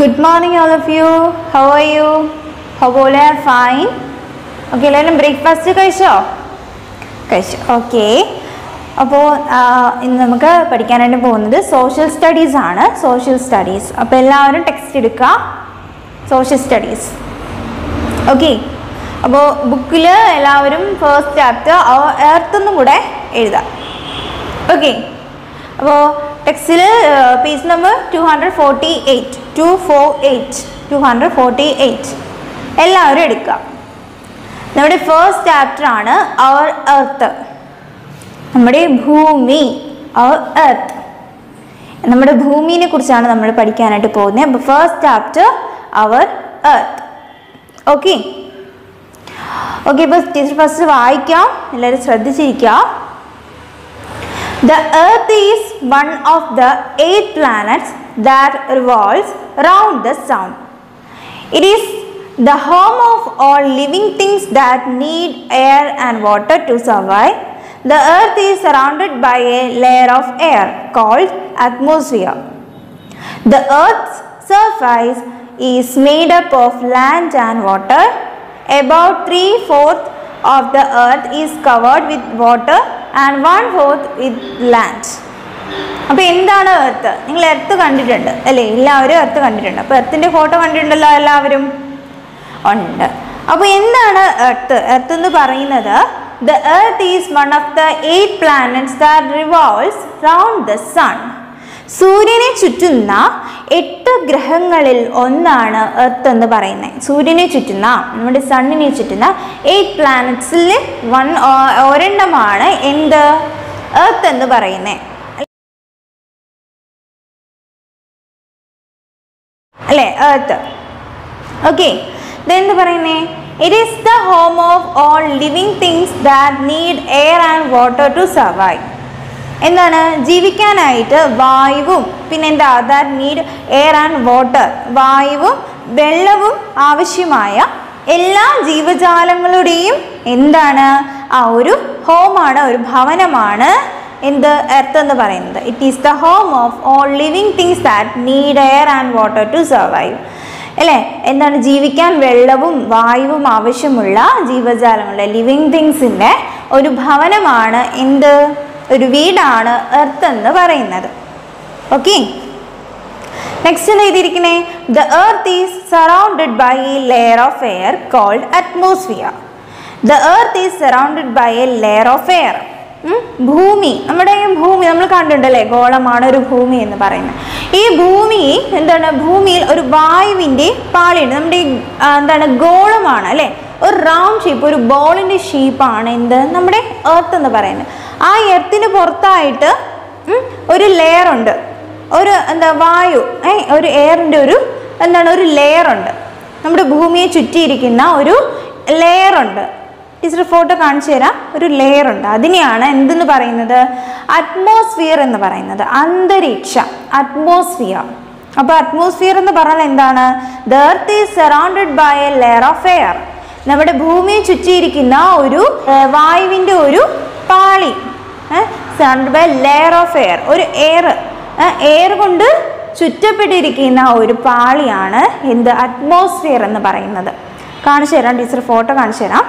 Good morning, all of you. How are you? Hope all are fine. Okay എല്ലാവരും breakfast കഴിച്ചോ കഴിച്ചു okay അപ്പോൾ ഇന്ന് നമുക്ക് പഠിക്കാനായിട്ട് പോകുന്നത് സോഷ്യൽ സ്റ്റഡീസ് ആണ് സോഷ്യൽ സ്റ്റഡീസ് അപ്പോൾ എല്ലാവരും ടെക്സ്റ്റ് എടുക്കുക സോഷ്യൽ സ്റ്റഡീസ് ഓക്കെ അപ്പോൾ ബുക്കിൽ എല്ലാവരും ഫസ്റ്റ് ചാപ്റ്റർ എർത്ത് എന്നും കൂടെ എഴുതാം ഓക്കെ അപ്പോൾ ടെക്സ്റ്റിൽ page number two hundred forty eight two four eight two hundred forty eight എല്ലാവരും എടുക്കുക നമ്മുടെ ഫസ്റ്റ് ചാപ്റ്റർ ആണ് അവർ എർത്ത് നമ്മുടെ ഭൂമി അവർ എർത്ത് നമ്മുടെ ഭൂമിനെ കുറിച്ചാണ് നമ്മൾ പഠിക്കാനായിട്ട് പോകുന്നത് അപ്പോൾ first chapter our earth okay okay ഇപ്പോൾ ടീച്ചർ ഫസ്റ്റ് വായിക്കാം എല്ലാവരും ശ്രദ്ധിച്ചിരിക്കുക The Earth is one of the eight planets that revolves round the Sun. It is the home of all living things that need air and water to survive. The Earth is surrounded by a layer of air called atmosphere. The Earth's surface is made up of land and water. About three fourths of the earth is covered with water and one fourth with land. അപ്പോൾ എന്താണ് earth നിങ്ങൾ earth കണ്ടിട്ടുണ്ട് അല്ലേ എല്ലാവരും earth കണ്ടിട്ടുണ്ട് അപ്പോൾ എർത്തിൻ്റെ photo കണ്ടിട്ടുണ്ടല്ലോ എല്ലാവരും ഉണ്ട് അപ്പോൾ എന്താണ് എർത്ത് എർത്ത് എന്ന് പറയുന്നത് the earth is one of the eight planets that revolves round the sun സൂര്യനെ ചുറ്റുന്ന എട്ട് ഗ്രഹങ്ങളിൽ ഒന്നാണ് എർത്ത് എന്ന് പറയുന്നത് സൂര്യനെ ചുറ്റുന്ന നമ്മുടെ സണ്ണിനെ ചുറ്റുന്ന എയ്റ്റ് പ്ലാനറ്റ്സിൽ വൺ ഒരെണ്ണമാണ് എന്ത് എർത്ത് എന്ന് പറയുന്നത് അല്ലേ എർത്ത് ഓക്കെ ഇതെന്ത് പറയുന്നേ it is the home of all living things that need air and water to survive എന്താണ് ജീവിക്കാനായിട്ട് വായുവും പിന്നെ എന്താ that need air and water വായുവും വെള്ളവും ആവശ്യമായ എല്ലാ ജീവജാലങ്ങളുടെയും എന്താണ് ആ ഒരു ഹോമാണ് ഒരു ഭവനമാണ് എന്ത് എർത്ത് എന്ന് പറയുന്നത് it is the home of all living things that need air and water to survive അല്ലേ എന്താണ് ജീവിക്കാൻ വെള്ളവും വായുവും ആവശ്യമുള്ള ജീവജാലങ്ങളുടെ ലിവിങ് തിങ്സിൻ്റെ ഒരു ഭവനമാണ് എന്ത് ഒരു വീടാണ് എർത്ത് എന്ന് പറയുന്നത് ഓക്കെ നെക്സ്റ്റ് എഴുതിയിരിക്കണേ the earth is surrounded by a layer of air called atmosphere the earth is surrounded by a layer of air ഭൂമി നമ്മുടെ ഈ ഭൂമി നമ്മൾ കണ്ടിട്ടുണ്ടല്ലേ ഗോളമാണ് ഒരു ഭൂമി എന്ന് പറയുന്നത് ഈ ഭൂമി എന്താണ് ഭൂമിയിൽ ഒരു വായുവിൻ്റെ പാളിയുണ്ട് നമ്മുടെ ഈ എന്താണ് ഗോളമാണ് അല്ലേ ഒരു റൗണ്ട് ഷേപ്പ് ഒരു ബോളിൻ്റെ ഷേപ്പാണ് എന്ത് നമ്മുടെ എർത്ത് എന്ന് പറയുന്നത് ആ എർത്തിന് പുറത്തായിട്ട് ഒരു ലെയർ ഉണ്ട് ഒരു എന്താ വായു ഏ ഒരു എയറിൻ്റെ ഒരു എന്താണ് ഒരു ലെയർ ഉണ്ട് നമ്മുടെ ഭൂമിയെ ചുറ്റിയിരിക്കുന്ന ഒരു ലെയർ ഉണ്ട് ടീച്ചർ ഫോട്ടോ കാണിച്ചു തരാം ഒരു ലെയർ ഉണ്ട് അതിനെയാണ് എന്തെന്ന് പറയുന്നത് അറ്റ്മോസ്ഫിയർ എന്ന് പറയുന്നത് അന്തരീക്ഷം അറ്റ്മോസ്ഫിയർ അപ്പോൾ അറ്റ്മോസ്ഫിയർ എന്ന് പറഞ്ഞാൽ എന്താണ് the earth is surrounded by a layer of air നമ്മുടെ ഭൂമിയെ ചുറ്റിയിരിക്കുന്ന ഒരു വായുവിൻ്റെ ഒരു പാളി surrounded by layer of air ഒരു എയർ എയർ കൊണ്ട് ചുറ്റപ്പെട്ടിരിക്കുന്ന ഒരു പാളിയാണ് എന്ത് അറ്റ്മോസ്ഫിയർ എന്ന് പറയുന്നത് കാണിച്ചു തരാം ടീച്ചർ ഫോട്ടോ കാണിച്ചു തരാം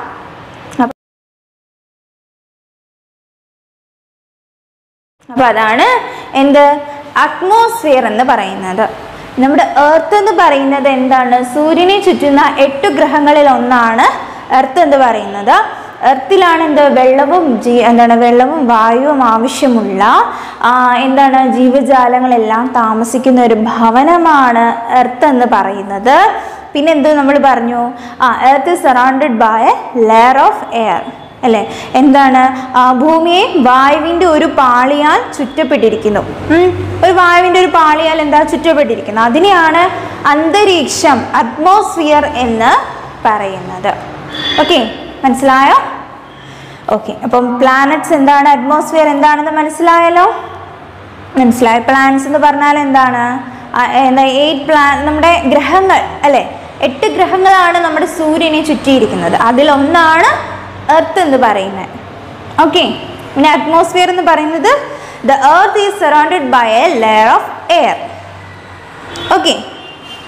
അപ്പോൾ അതാണ് എന്ത് അറ്റ്മോസ്ഫിയർ എന്ന് പറയുന്നത് നമ്മുടെ എർത്ത് എന്ന് പറയുന്നത് എന്താണ് സൂര്യനെ ചുറ്റുന്ന എട്ട് ഗ്രഹങ്ങളിൽ ഒന്നാണ് എർത്ത് എന്ന് പറയുന്നത് എർത്തിലാണ് എന്ത് വെള്ളവും ജീ എന്താണ് വെള്ളവും വായുവും ആവശ്യമുള്ള എന്താണ് ജീവജാലങ്ങളെല്ലാം താമസിക്കുന്ന ഒരു ഭവനമാണ് എർത്ത് എന്ന് പറയുന്നത് പിന്നെ എന്ത് നമ്മൾ പറഞ്ഞു ആ earth surrounded by a layer of air അല്ലേ എന്താണ് ഭൂമിയെ വായുവിൻ്റെ ഒരു പാളിയാൽ ചുറ്റപ്പെട്ടിരിക്കുന്നു ഒരു വായുവിൻ്റെ ഒരു പാളിയാൽ എന്താ ചുറ്റപ്പെട്ടിരിക്കുന്നു അതിനെയാണ് അന്തരീക്ഷം അറ്റ്മോസ്ഫിയർ എന്ന് പറയുന്നത് ഓക്കെ മനസ്സിലായോ ഓക്കെ അപ്പം പ്ലാനറ്റ്സ് എന്താണ് അറ്റ്മോസ്ഫിയർ എന്താണെന്ന് മനസ്സിലായല്ലോ മനസ്സിലായ പ്ലാനറ്റ്സ് എന്ന് പറഞ്ഞാൽ എന്താണ് എന്താ എയ്റ്റ് പ്ലാൻ നമ്മുടെ ഗ്രഹങ്ങൾ അല്ലേ എട്ട് ഗ്രഹങ്ങളാണ് നമ്മുടെ സൂര്യനെ ചുറ്റിയിരിക്കുന്നത് അതിലൊന്നാണ് എർത്ത് എന്ന് പറയുന്നത് ഓക്കെ പിന്നെ അറ്റ്മോസ്ഫിയർ എന്ന് പറയുന്നത് the earth is surrounded by a layer of air okay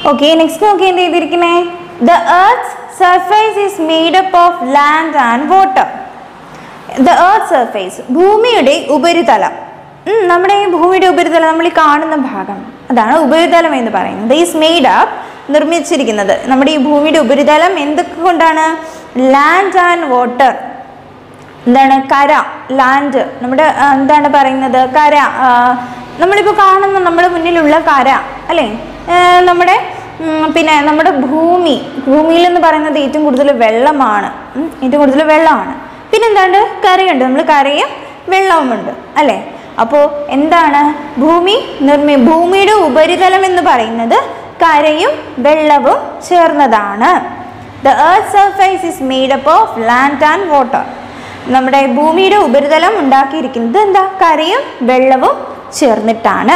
okay next നോക്കി എന്ത് ചെയ്തിരിക്കുന്നേ the earth surface is made up of land and water the earth surface ഭൂമിയുടെ ഉപരിതലം ഉം, നമ്മുടെ ഈ ഭൂമിയുടെ ഉപരിതലം നമ്മൾ ഈ കാണുന്ന ഭാഗം അതാണ് ഉപരിതലം എന്ന് പറയുന്നത് ഈസ് മെയ്ഡ് അപ്പ് നിർമ്മിച്ചിരിക്കുന്നത് നമ്മുടെ ഈ ഭൂമിയുടെ ഉപരിതലം എന്തൊക്കെ കൊണ്ടാണ് ലാൻഡ് ആൻഡ് വാട്ടർ എന്താണ് കര ലാൻഡ് നമ്മുടെ ആ, എന്താണ് പറയുന്നത് കര ആ, നമ്മളിപ്പോൾ കാണുന്ന നമ്മുടെ മുന്നിലുള്ള കര അല്ലേ ആ, നമ്മുടെ ഉം, പിന്നെ നമ്മുടെ ഭൂമി ഭൂമിയിൽ എന്ന് പറയുന്നത് ഏറ്റവും കൂടുതൽ വെള്ളമാണ് ഉം, ഏറ്റവും കൂടുതൽ വെള്ളമാണ് പിന്നെ എന്താണ്ട് കരയുണ്ട് നമ്മൾ കരയും വെള്ളവുമുണ്ട് അല്ലേ അപ്പോൾ എന്താണ് ഭൂമി നിർമ്മി ഭൂമിയുടെ ഉപരിതലം എന്ന് പറയുന്നത് കരയും വെള്ളവും ചേർന്നതാണ് the earth surface is made up of land and water നമ്മുടെ ഭൂമിയുടെ ഉപരിതലം ഉണ്ടാക്കിയിരിക്കുന്നത് എന്താ കരയും വെള്ളവും ചേർന്നിട്ടാണ്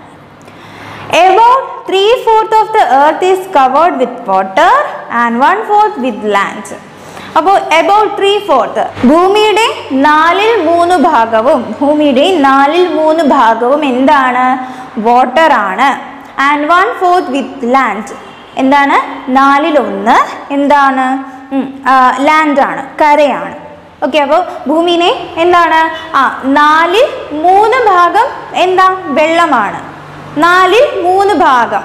About three fourth of the earth is covered with water and one fourth with land. അപ്പോൾ എബൌട്ട് ത്രീ ഫോർത്ത് ഭൂമിയുടെ നാലിൽ മൂന്ന് ഭാഗവും ഭൂമിയുടെ നാലിൽ മൂന്ന് ഭാഗവും എന്താണ് വാട്ടർ ആണ് and one fourth with land എന്താണ് നാലിലൊന്ന് എന്താണ് ലാൻഡ് ആണ് കരയാണ് ഓക്കെ അപ്പോൾ ഭൂമിനെ എന്താണ് ആ നാലിൽ മൂന്ന് ഭാഗം എന്താ വെള്ളമാണ് നാലിൽ മൂന്ന് ഭാഗം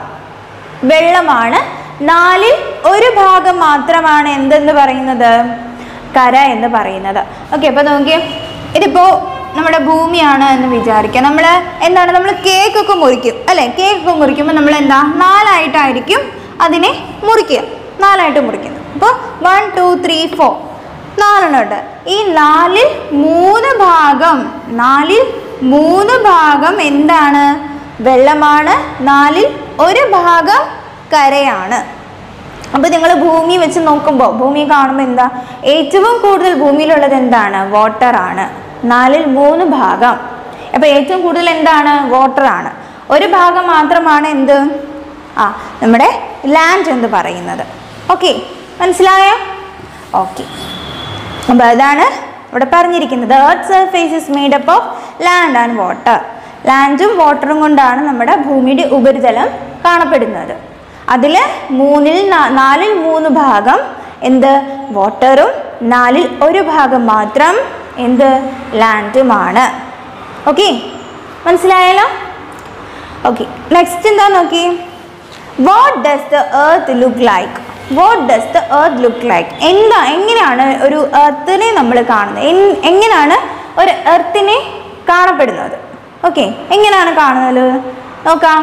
വെള്ളമാണ് നാലിൽ ഒരു ഭാഗം മാത്രമാണ് എന്തെന്ന് പറയുന്നത് കര എന്ന് പറയുന്നത് ഓക്കെ അപ്പോൾ നോക്കിയേ ഇതിപ്പോൾ നമ്മുടെ ഭൂമിയാണ് എന്ന് വിചാരിക്കാം നമ്മൾ എന്താണ് നമ്മൾ കേക്കൊക്കെ മുറിക്കും അല്ലേ കേക്കൊക്കെ മുറിക്കുമ്പോൾ നമ്മൾ എന്താ നാലായിട്ടായിരിക്കും അതിനെ മുറിക്കുക നാലായിട്ട് മുറിക്കുന്നത് അപ്പോൾ വൺ ടു ത്രീ ഫോർ നാലെണ്ണം ഉണ്ട് ഈ നാലിൽ മൂന്ന് ഭാഗം നാലിൽ മൂന്ന് ഭാഗം എന്താണ് വെള്ളമാണ് നാലിൽ ഒരു ഭാഗം കരയാണ് അപ്പോൾ നിങ്ങൾ ഭൂമി വെച്ച് നോക്കുമ്പോൾ ഭൂമി കാണുമ്പോൾ എന്താ ഏറ്റവും കൂടുതൽ ഭൂമിയിലുള്ളത് എന്താണ് വാട്ടർ ആണ് നാലിൽ മൂന്ന് ഭാഗം അപ്പോൾ ഏറ്റവും കൂടുതൽ എന്താണ് വാട്ടർ ആണ് ഒരു ഭാഗം മാത്രമാണ് എന്ത് ആ നമ്മുടെ ലാൻഡ് എന്ന് പറയുന്നത് ഓക്കെ മനസ്സിലായോ ഓക്കെ അപ്പോൾ അതാണ് ഇവിടെ പറഞ്ഞിരിക്കുന്നത് earth surface is made up of land and water ലാൻഡും വാട്ടറും കൊണ്ടാണ് നമ്മുടെ ഭൂമിയുടെ ഉപരിതലം കാണപ്പെടുന്നത് അതിൽ മൂന്നിൽ നാ- നാലിൽ മൂന്ന് ഭാഗം എന്ത് വാട്ടറും നാലിൽ ഒരു ഭാഗം മാത്രം എന്ത് ലാൻഡുമാണ് ഓക്കെ മനസ്സിലായല്ലോ ഓക്കെ നെക്സ്റ്റ് എന്താ നോക്കി what does the earth look like what does the earth look like എന്താ എങ്ങനെയാണ് ഒരു എർത്തിനെ നമ്മൾ കാണുന്നത് എൻ- എങ്ങനെയാണ് ഒരു എർത്തിനെ കാണപ്പെടുന്നത് ഓക്കെ എങ്ങനെയാണ് കാണുന്നത് നോക്കാം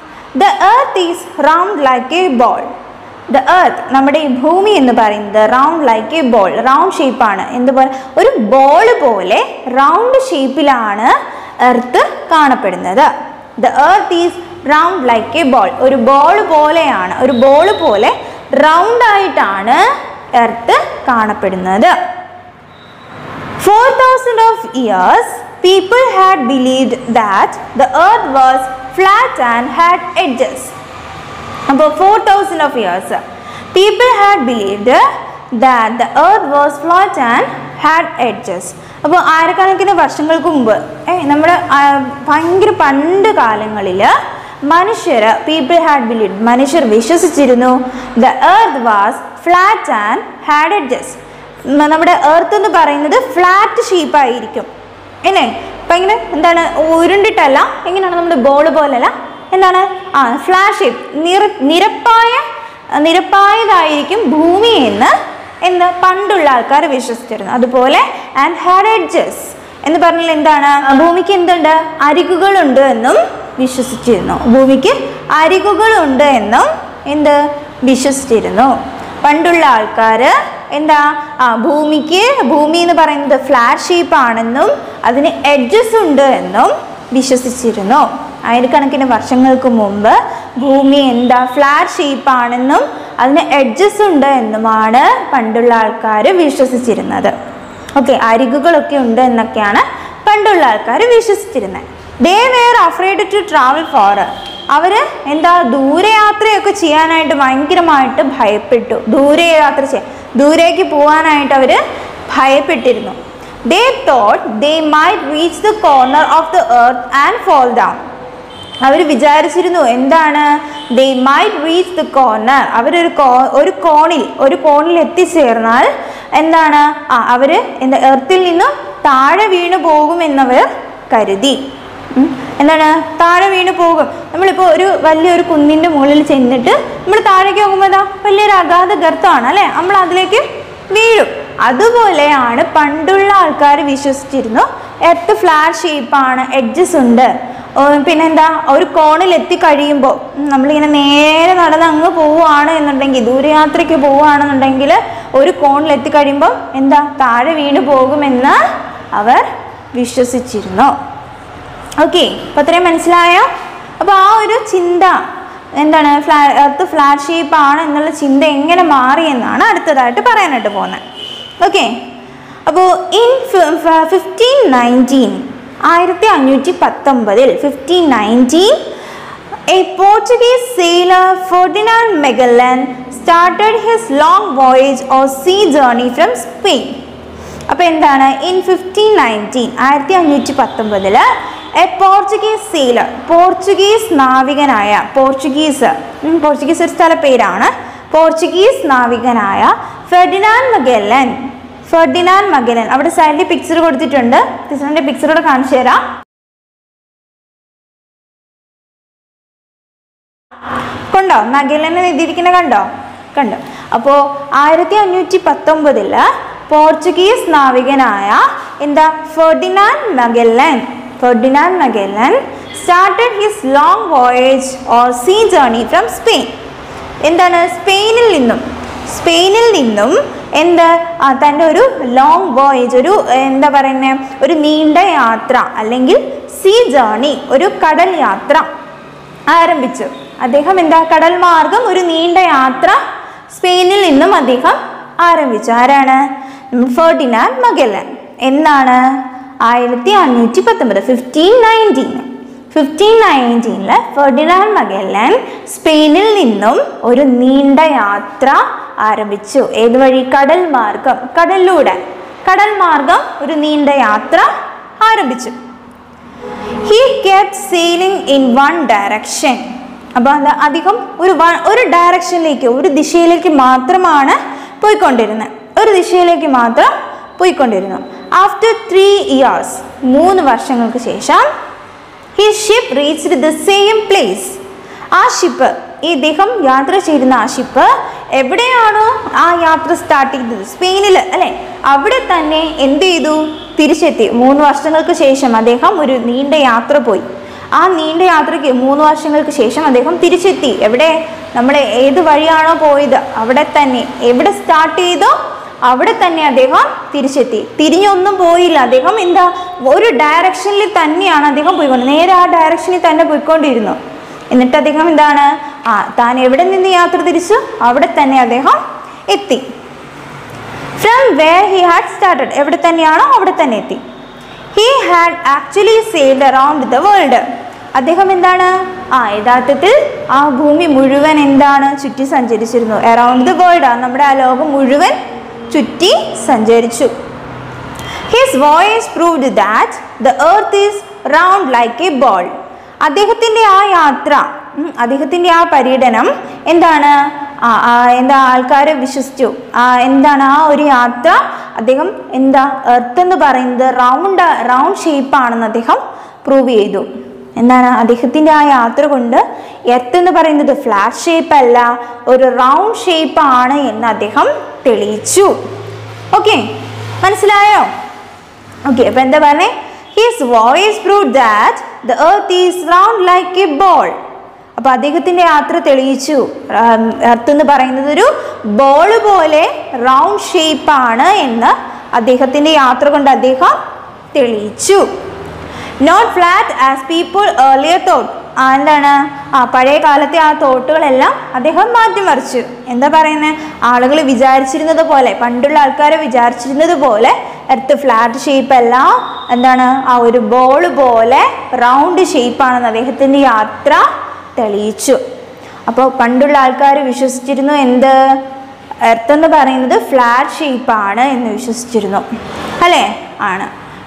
the earth is round like a ball the earth നമ്മുടെ ഈ ഭൂമി എന്ന് പറയുന്നത് round like a ball round ഷേപ്പാണ് എന്തുപോലെ ഒരു ബോൾ പോലെ റൗണ്ട് ഷേപ്പിലാണ് എർത്ത് കാണപ്പെടുന്നത് the earth is round like a ball ഒരു ബോൾ പോലെയാണ് ഒരു ബോൾ പോലെ റൗണ്ട് ആയിട്ടാണ് എർത്ത് കാണപ്പെടുന്നത് Four thousand of years, people had believed that the earth was flat and had edges. അപ്പോൾ for thousand of years people had believed that the earth was flat and had edges അപ്പോൾ ആയിരക്കണക്കിന് വർഷങ്ങൾക്ക് മുമ്പ് ഏ നമ്മുടെ ആ, ഭയങ്കര പണ്ട് കാലങ്ങളിൽ മനുഷ്യർ പീപ്പിൾ ഹാഡ് ബിലീവ് മനുഷ്യർ വിശ്വസിച്ചിരുന്നു the earth was flat and had edges നമ്മുടെ എർത്ത് എന്ന് പറയുന്നത് ഫ്ലാറ്റ് ഷേപ്പായിരിക്കും അല്ലേ അപ്പം ഇങ്ങനെ എന്താണ് ഉരുണ്ടിട്ടല്ല എങ്ങനെയാണ് നമ്മുടെ ബോൾ പോലല്ല എന്താണ് ആ ഫ്ലാഷ് ഷേപ്പ് നിര നിരപ്പായ നിരപ്പായതായിരിക്കും ഭൂമി എന്ന് എന്ന് പണ്ടുള്ള ആൾക്കാർ വിശ്വസിച്ചിരുന്നു അതുപോലെ ആൻഡ് ഹാഡ് എഡ്ജസ് എന്ന് പറഞ്ഞാൽ എന്താണ് ഭൂമിക്ക് എന്തുണ്ട് അരികുകളുണ്ട് എന്നും വിശ്വസിച്ചിരുന്നു ഭൂമിക്ക് അരികുകളുണ്ട് എന്നും എന്ത് വിശ്വസിച്ചിരുന്നു പണ്ടുള്ള ആൾക്കാർ എന്താ ആ ഭൂമിക്ക് ഭൂമി എന്ന് പറയുന്നത് ഫ്ലാറ്റ് ഷേപ്പ് ആണെന്നും അതിന് എഡ്ജസ് ഉണ്ട് എന്നും വിശ്വസിച്ചിരുന്നു ആയിരക്കണക്കിന് വർഷങ്ങൾക്ക് മുമ്പ് ഭൂമി എന്താ ഫ്ലാറ്റ് ഷേപ്പ് ആണെന്നും അതിന് എഡ്ജസ് ഉണ്ട് എന്നുമാണ് പണ്ടുള്ള ആൾക്കാർ വിശ്വസിച്ചിരുന്നത് ഓക്കെ അരികുകളൊക്കെ ഉണ്ട് എന്നൊക്കെയാണ് പണ്ടുള്ള ആൾക്കാർ വിശ്വസിച്ചിരുന്നത് they were afraid to travel far അവർ എന്താ ദൂരയാത്രയൊക്കെ ചെയ്യാനായിട്ട് ഭയങ്കരമായിട്ട് ഭയപ്പെട്ടു ദൂരയാത്ര ചെയ്യാൻ ദൂരേക്ക് പോകാനായിട്ട് അവർ ഭയപ്പെട്ടിരുന്നു they thought they might reach the corner of the earth and fall down അവർ വിചാരിച്ചിരുന്നു എന്താണ് they might reach the corner അവരൊരു കോ ഒരു കോണിൽ ഒരു കോണിൽ എത്തിച്ചേർന്നാൽ എന്താണ് ആ അവർ എന്താ എർത്തിൽ നിന്നും താഴെ വീണു പോകുമെന്നവർ കരുതി ഉം. എന്താണ് താഴെ വീണ് പോകും നമ്മളിപ്പോൾ ഒരു വലിയൊരു കുന്നിൻ്റെ മുകളിൽ ചെന്നിട്ട് നമ്മൾ താഴേക്ക് പോകുമ്പോൾ എന്താ വലിയൊരു അഗാധ ഗർത്തമാണ് അല്ലേ നമ്മൾ അതിലേക്ക് വീഴും അതുപോലെയാണ് പണ്ടുള്ള ആൾക്കാർ വിശ്വസിച്ചിരുന്നു എർത്ത് ഫ്ലാറ്റ് ഷേപ്പാണ് എഡ്ജസ് ഉണ്ട് ഓ, പിന്നെന്താ ഒരു കോണിൽ എത്തി കഴിയുമ്പോൾ നമ്മളിങ്ങനെ നേരെ നടന്ന് അങ്ങ് പോവുകയാണ് എന്നുണ്ടെങ്കിൽ ദൂരയാത്രയ്ക്ക് പോവുകയാണെന്നുണ്ടെങ്കിൽ ഒരു കോണിൽ എത്തി കഴിയുമ്പോൾ എന്താ താഴെ വീണ് പോകുമെന്ന് അവർ വിശ്വസിച്ചിരുന്നു ഓക്കെ അപ്പോൾ അത്രയും മനസ്സിലായോ അപ്പോൾ ആ ഒരു ചിന്ത എന്താണ് ഫ്ലാ എർത്ത് ഫ്ലാറ്റ് ഷേപ്പ് ആണ് എന്നുള്ള ചിന്ത എങ്ങനെ മാറി എന്നാണ് അടുത്തതായിട്ട് പറയാനായിട്ട് പോകുന്നത് ഓക്കെ അപ്പോൾ ഇൻ ഫിഫ്റ്റീൻ നയൻറ്റീൻ ആയിരത്തി അഞ്ഞൂറ്റി പത്തൊമ്പതിൽ fifteen nineteen a Portuguese sailor Ferdinand Magellan started his long voyage or sea journey from Spain അപ്പോൾ എന്താണ് ഇൻ ഫിഫ്റ്റീൻ നയൻറ്റീൻ ആയിരത്തി അഞ്ഞൂറ്റി പത്തൊമ്പതില് എ പോർച്ചുഗീസ് സെയിലർ പോർച്ചുഗീസ് നാവികനായ പോർച്ചുഗീസ് ഉം, പോർച്ചുഗീസ് ഒരു സ്ഥല പേരാണ് പോർച്ചുഗീസ് നാവികനായ ഫെർഡിനാൻ മഗല്ലൻ ഫെർഡിനാൻ മഗല്ലൻ അവിടെ സൈഡിൽ പിക്ചർ കൊടുത്തിട്ടുണ്ട് ടീച്ചറിൻ്റെ പിക്ചർ കൂടെ കാണിച്ചു തരാം കണ്ടോ മഗല്ലൻ എഴുതിയിരിക്കുന്ന കണ്ടോ കണ്ടോ അപ്പോൾ ആയിരത്തി അഞ്ഞൂറ്റി പത്തൊമ്പതില് പോർച്ചുഗീസ് നാവികനായ എന്താ Ferdinand Magellan Ferdinand Magellan started his long voyage or sea journey from Spain എന്താണ് സ്പെയിനിൽ നിന്നും സ്പെയിനിൽ നിന്നും എന്ത് ആ, തൻ്റെ ഒരു ലോങ് വോയേജ് ഒരു എന്താ പറയുന്നത് ഒരു നീണ്ട യാത്ര അല്ലെങ്കിൽ സീ ജേർണി ഒരു കടൽ യാത്ര ആരംഭിച്ചു അദ്ദേഹം എന്താ കടൽ മാർഗം ഒരു നീണ്ട യാത്ര സ്പെയിനിൽ നിന്നും അദ്ദേഹം ആരംഭിച്ചു ആരാണ് ഫെർഡിനാൻ മഗല്ലൻ എന്നാണ് ആയിരത്തി അഞ്ഞൂറ്റി പത്തൊമ്പത് ഫിഫ്റ്റീൻ നയൻറ്റീൻ ഫിഫ്റ്റീൻ നയൻറ്റീനില് ഫെർഡിനാൻ മഗല്ലൻ സ്പെയിനിൽ നിന്നും ഒരു നീണ്ട യാത്ര ആരംഭിച്ചു ഏത് വഴി കടൽ മാർഗം കടലിലൂടെ കടൽ മാർഗം ഒരു നീണ്ട യാത്ര ആരംഭിച്ചു he kept sailing in one direction അപ്പോൾ അത് അധികം ഒരു വ- ഒരു ഡയറക്ഷനിലേക്ക് ഒരു ദിശയിലേക്ക് മാത്രമാണ് പോയിക്കൊണ്ടിരുന്നത് ഒരു ദിശയിലേക്ക് മാത്രം പോയിക്കൊണ്ടിരുന്നു ആഫ്റ്റർ ത്രീ ഇയേഴ്സ് മൂന്ന് വർഷങ്ങൾക്ക് ശേഷം his ship reached the same place ആ ഷിപ്പ് ഈ ഇദ്ദേഹം യാത്ര ചെയ്തിരുന്ന ആ ഷിപ്പ് എവിടെയാണോ ആ യാത്ര സ്റ്റാർട്ട് ചെയ്തത് സ്പെയിനിൽ അല്ലെ അവിടെ തന്നെ എന്ത് ചെയ്തു തിരിച്ചെത്തി മൂന്ന് വർഷങ്ങൾക്ക് ശേഷം അദ്ദേഹം ഒരു നീണ്ട യാത്ര പോയി ആ നീണ്ട യാത്രയ്ക്ക് മൂന്ന് വർഷങ്ങൾക്ക് ശേഷം അദ്ദേഹം തിരിച്ചെത്തി എവിടെ നമ്മൾ ഏത് വഴിയാണോ പോയത് അവിടെ തന്നെ എവിടെ സ്റ്റാർട്ട് ചെയ്തോ അവിടെ തന്നെ അദ്ദേഹം തിരിച്ചെത്തി തിരിഞ്ഞൊന്നും പോയില്ല അദ്ദേഹം എന്താ ഒരു ഡയറക്ഷനിൽ തന്നെയാണ് അദ്ദേഹം പോയിക്കൊണ്ട് നേരെ ആ ഡയറക്ഷനിൽ തന്നെ പോയിക്കൊണ്ടിരുന്നു എന്നിട്ട് അദ്ദേഹം എന്താണ് ആ താൻ എവിടെ നിന്ന് യാത്ര തിരിച്ചു അവിടെ തന്നെ അദ്ദേഹം എത്തി from where he had started എവിടെ തന്നെയാണോ അവിടെ തന്നെ എത്തി he had actually sailed around the world അദ്ദേഹം എന്താണ് ആ യഥാർത്ഥത്തിൽ ആ ഭൂമി മുഴുവൻ എന്താണ് ചുറ്റി സഞ്ചരിച്ചിരുന്നു അറൗണ്ട് ദ വേൾഡ് ആ നമ്മുടെ ആ ലോകം മുഴുവൻ ചുറ്റി സഞ്ചരിച്ചു his voyage proved that the earth is round like a ball അദ്ദേഹത്തിൻ്റെ ആ യാത്ര ഉം, അദ്ദേഹത്തിൻ്റെ ആ പര്യടനം എന്താണ് ആ, ആ, എന്താ ആൾക്കാരെ വിശ്വസിച്ചു ആ, എന്താണ് ആ ഒരു യാത്ര അദ്ദേഹം എന്താ എർത്ത് എന്ന് പറയുന്നത് റൗണ്ട് റൗണ്ട് ഷേപ്പാണെന്ന് അദ്ദേഹം പ്രൂവ് ചെയ്തു എന്താണ് അദ്ദേഹത്തിൻ്റെ ആ യാത്ര കൊണ്ട് എർത്ത് എന്ന് പറയുന്നത് ഫ്ലാറ്റ് ഷേപ്പ് അല്ല ഒരു റൗണ്ട് ഷേപ്പ് ആണ് എന്ന് അദ്ദേഹം തെളിയിച്ചു ഓക്കെ മനസ്സിലായോ ഓക്കെ അപ്പൊ എന്താ പറഞ്ഞേ his voyage prove that the earth is round like a ball അപ്പൊ അദ്ദേഹത്തിന്റെ യാത്ര തെളിയിച്ചു എർത്ത് എന്ന് പറയുന്നത് ഒരു ബോൾ പോലെ റൗണ്ട് ഷേപ്പ് ആണ് എന്ന് അദ്ദേഹത്തിന്റെ യാത്ര കൊണ്ട് അദ്ദേഹം തെളിയിച്ചു not flat as people earlier thought എന്താണ് ആ പഴയ കാലത്തെ ആ തോട്ടുകളെല്ലാം അദ്ദേഹം മാറ്റിമറിച്ചു എന്താ പറയുന്നത് ആളുകൾ വിചാരിച്ചിരുന്നത് പോലെ പണ്ടുള്ള ആൾക്കാരെ വിചാരിച്ചിരുന്നത് പോലെ എർത്ത് ഫ്ലാറ്റ് ഷേപ്പ് അല്ല എന്താണ് ആ ഒരു ബോൾ പോലെ റൗണ്ട് ഷേപ്പാണെന്ന് അദ്ദേഹത്തിൻ്റെ യാത്ര തെളിയിച്ചു അപ്പോൾ പണ്ടുള്ള ആൾക്കാർ വിശ്വസിച്ചിരുന്നു എന്ത് എർത്ത് എന്ന് പറയുന്നത് ഫ്ലാറ്റ് ഷേപ്പാണ് എന്ന് വിശ്വസിച്ചിരുന്നു അല്ലേ ആണ്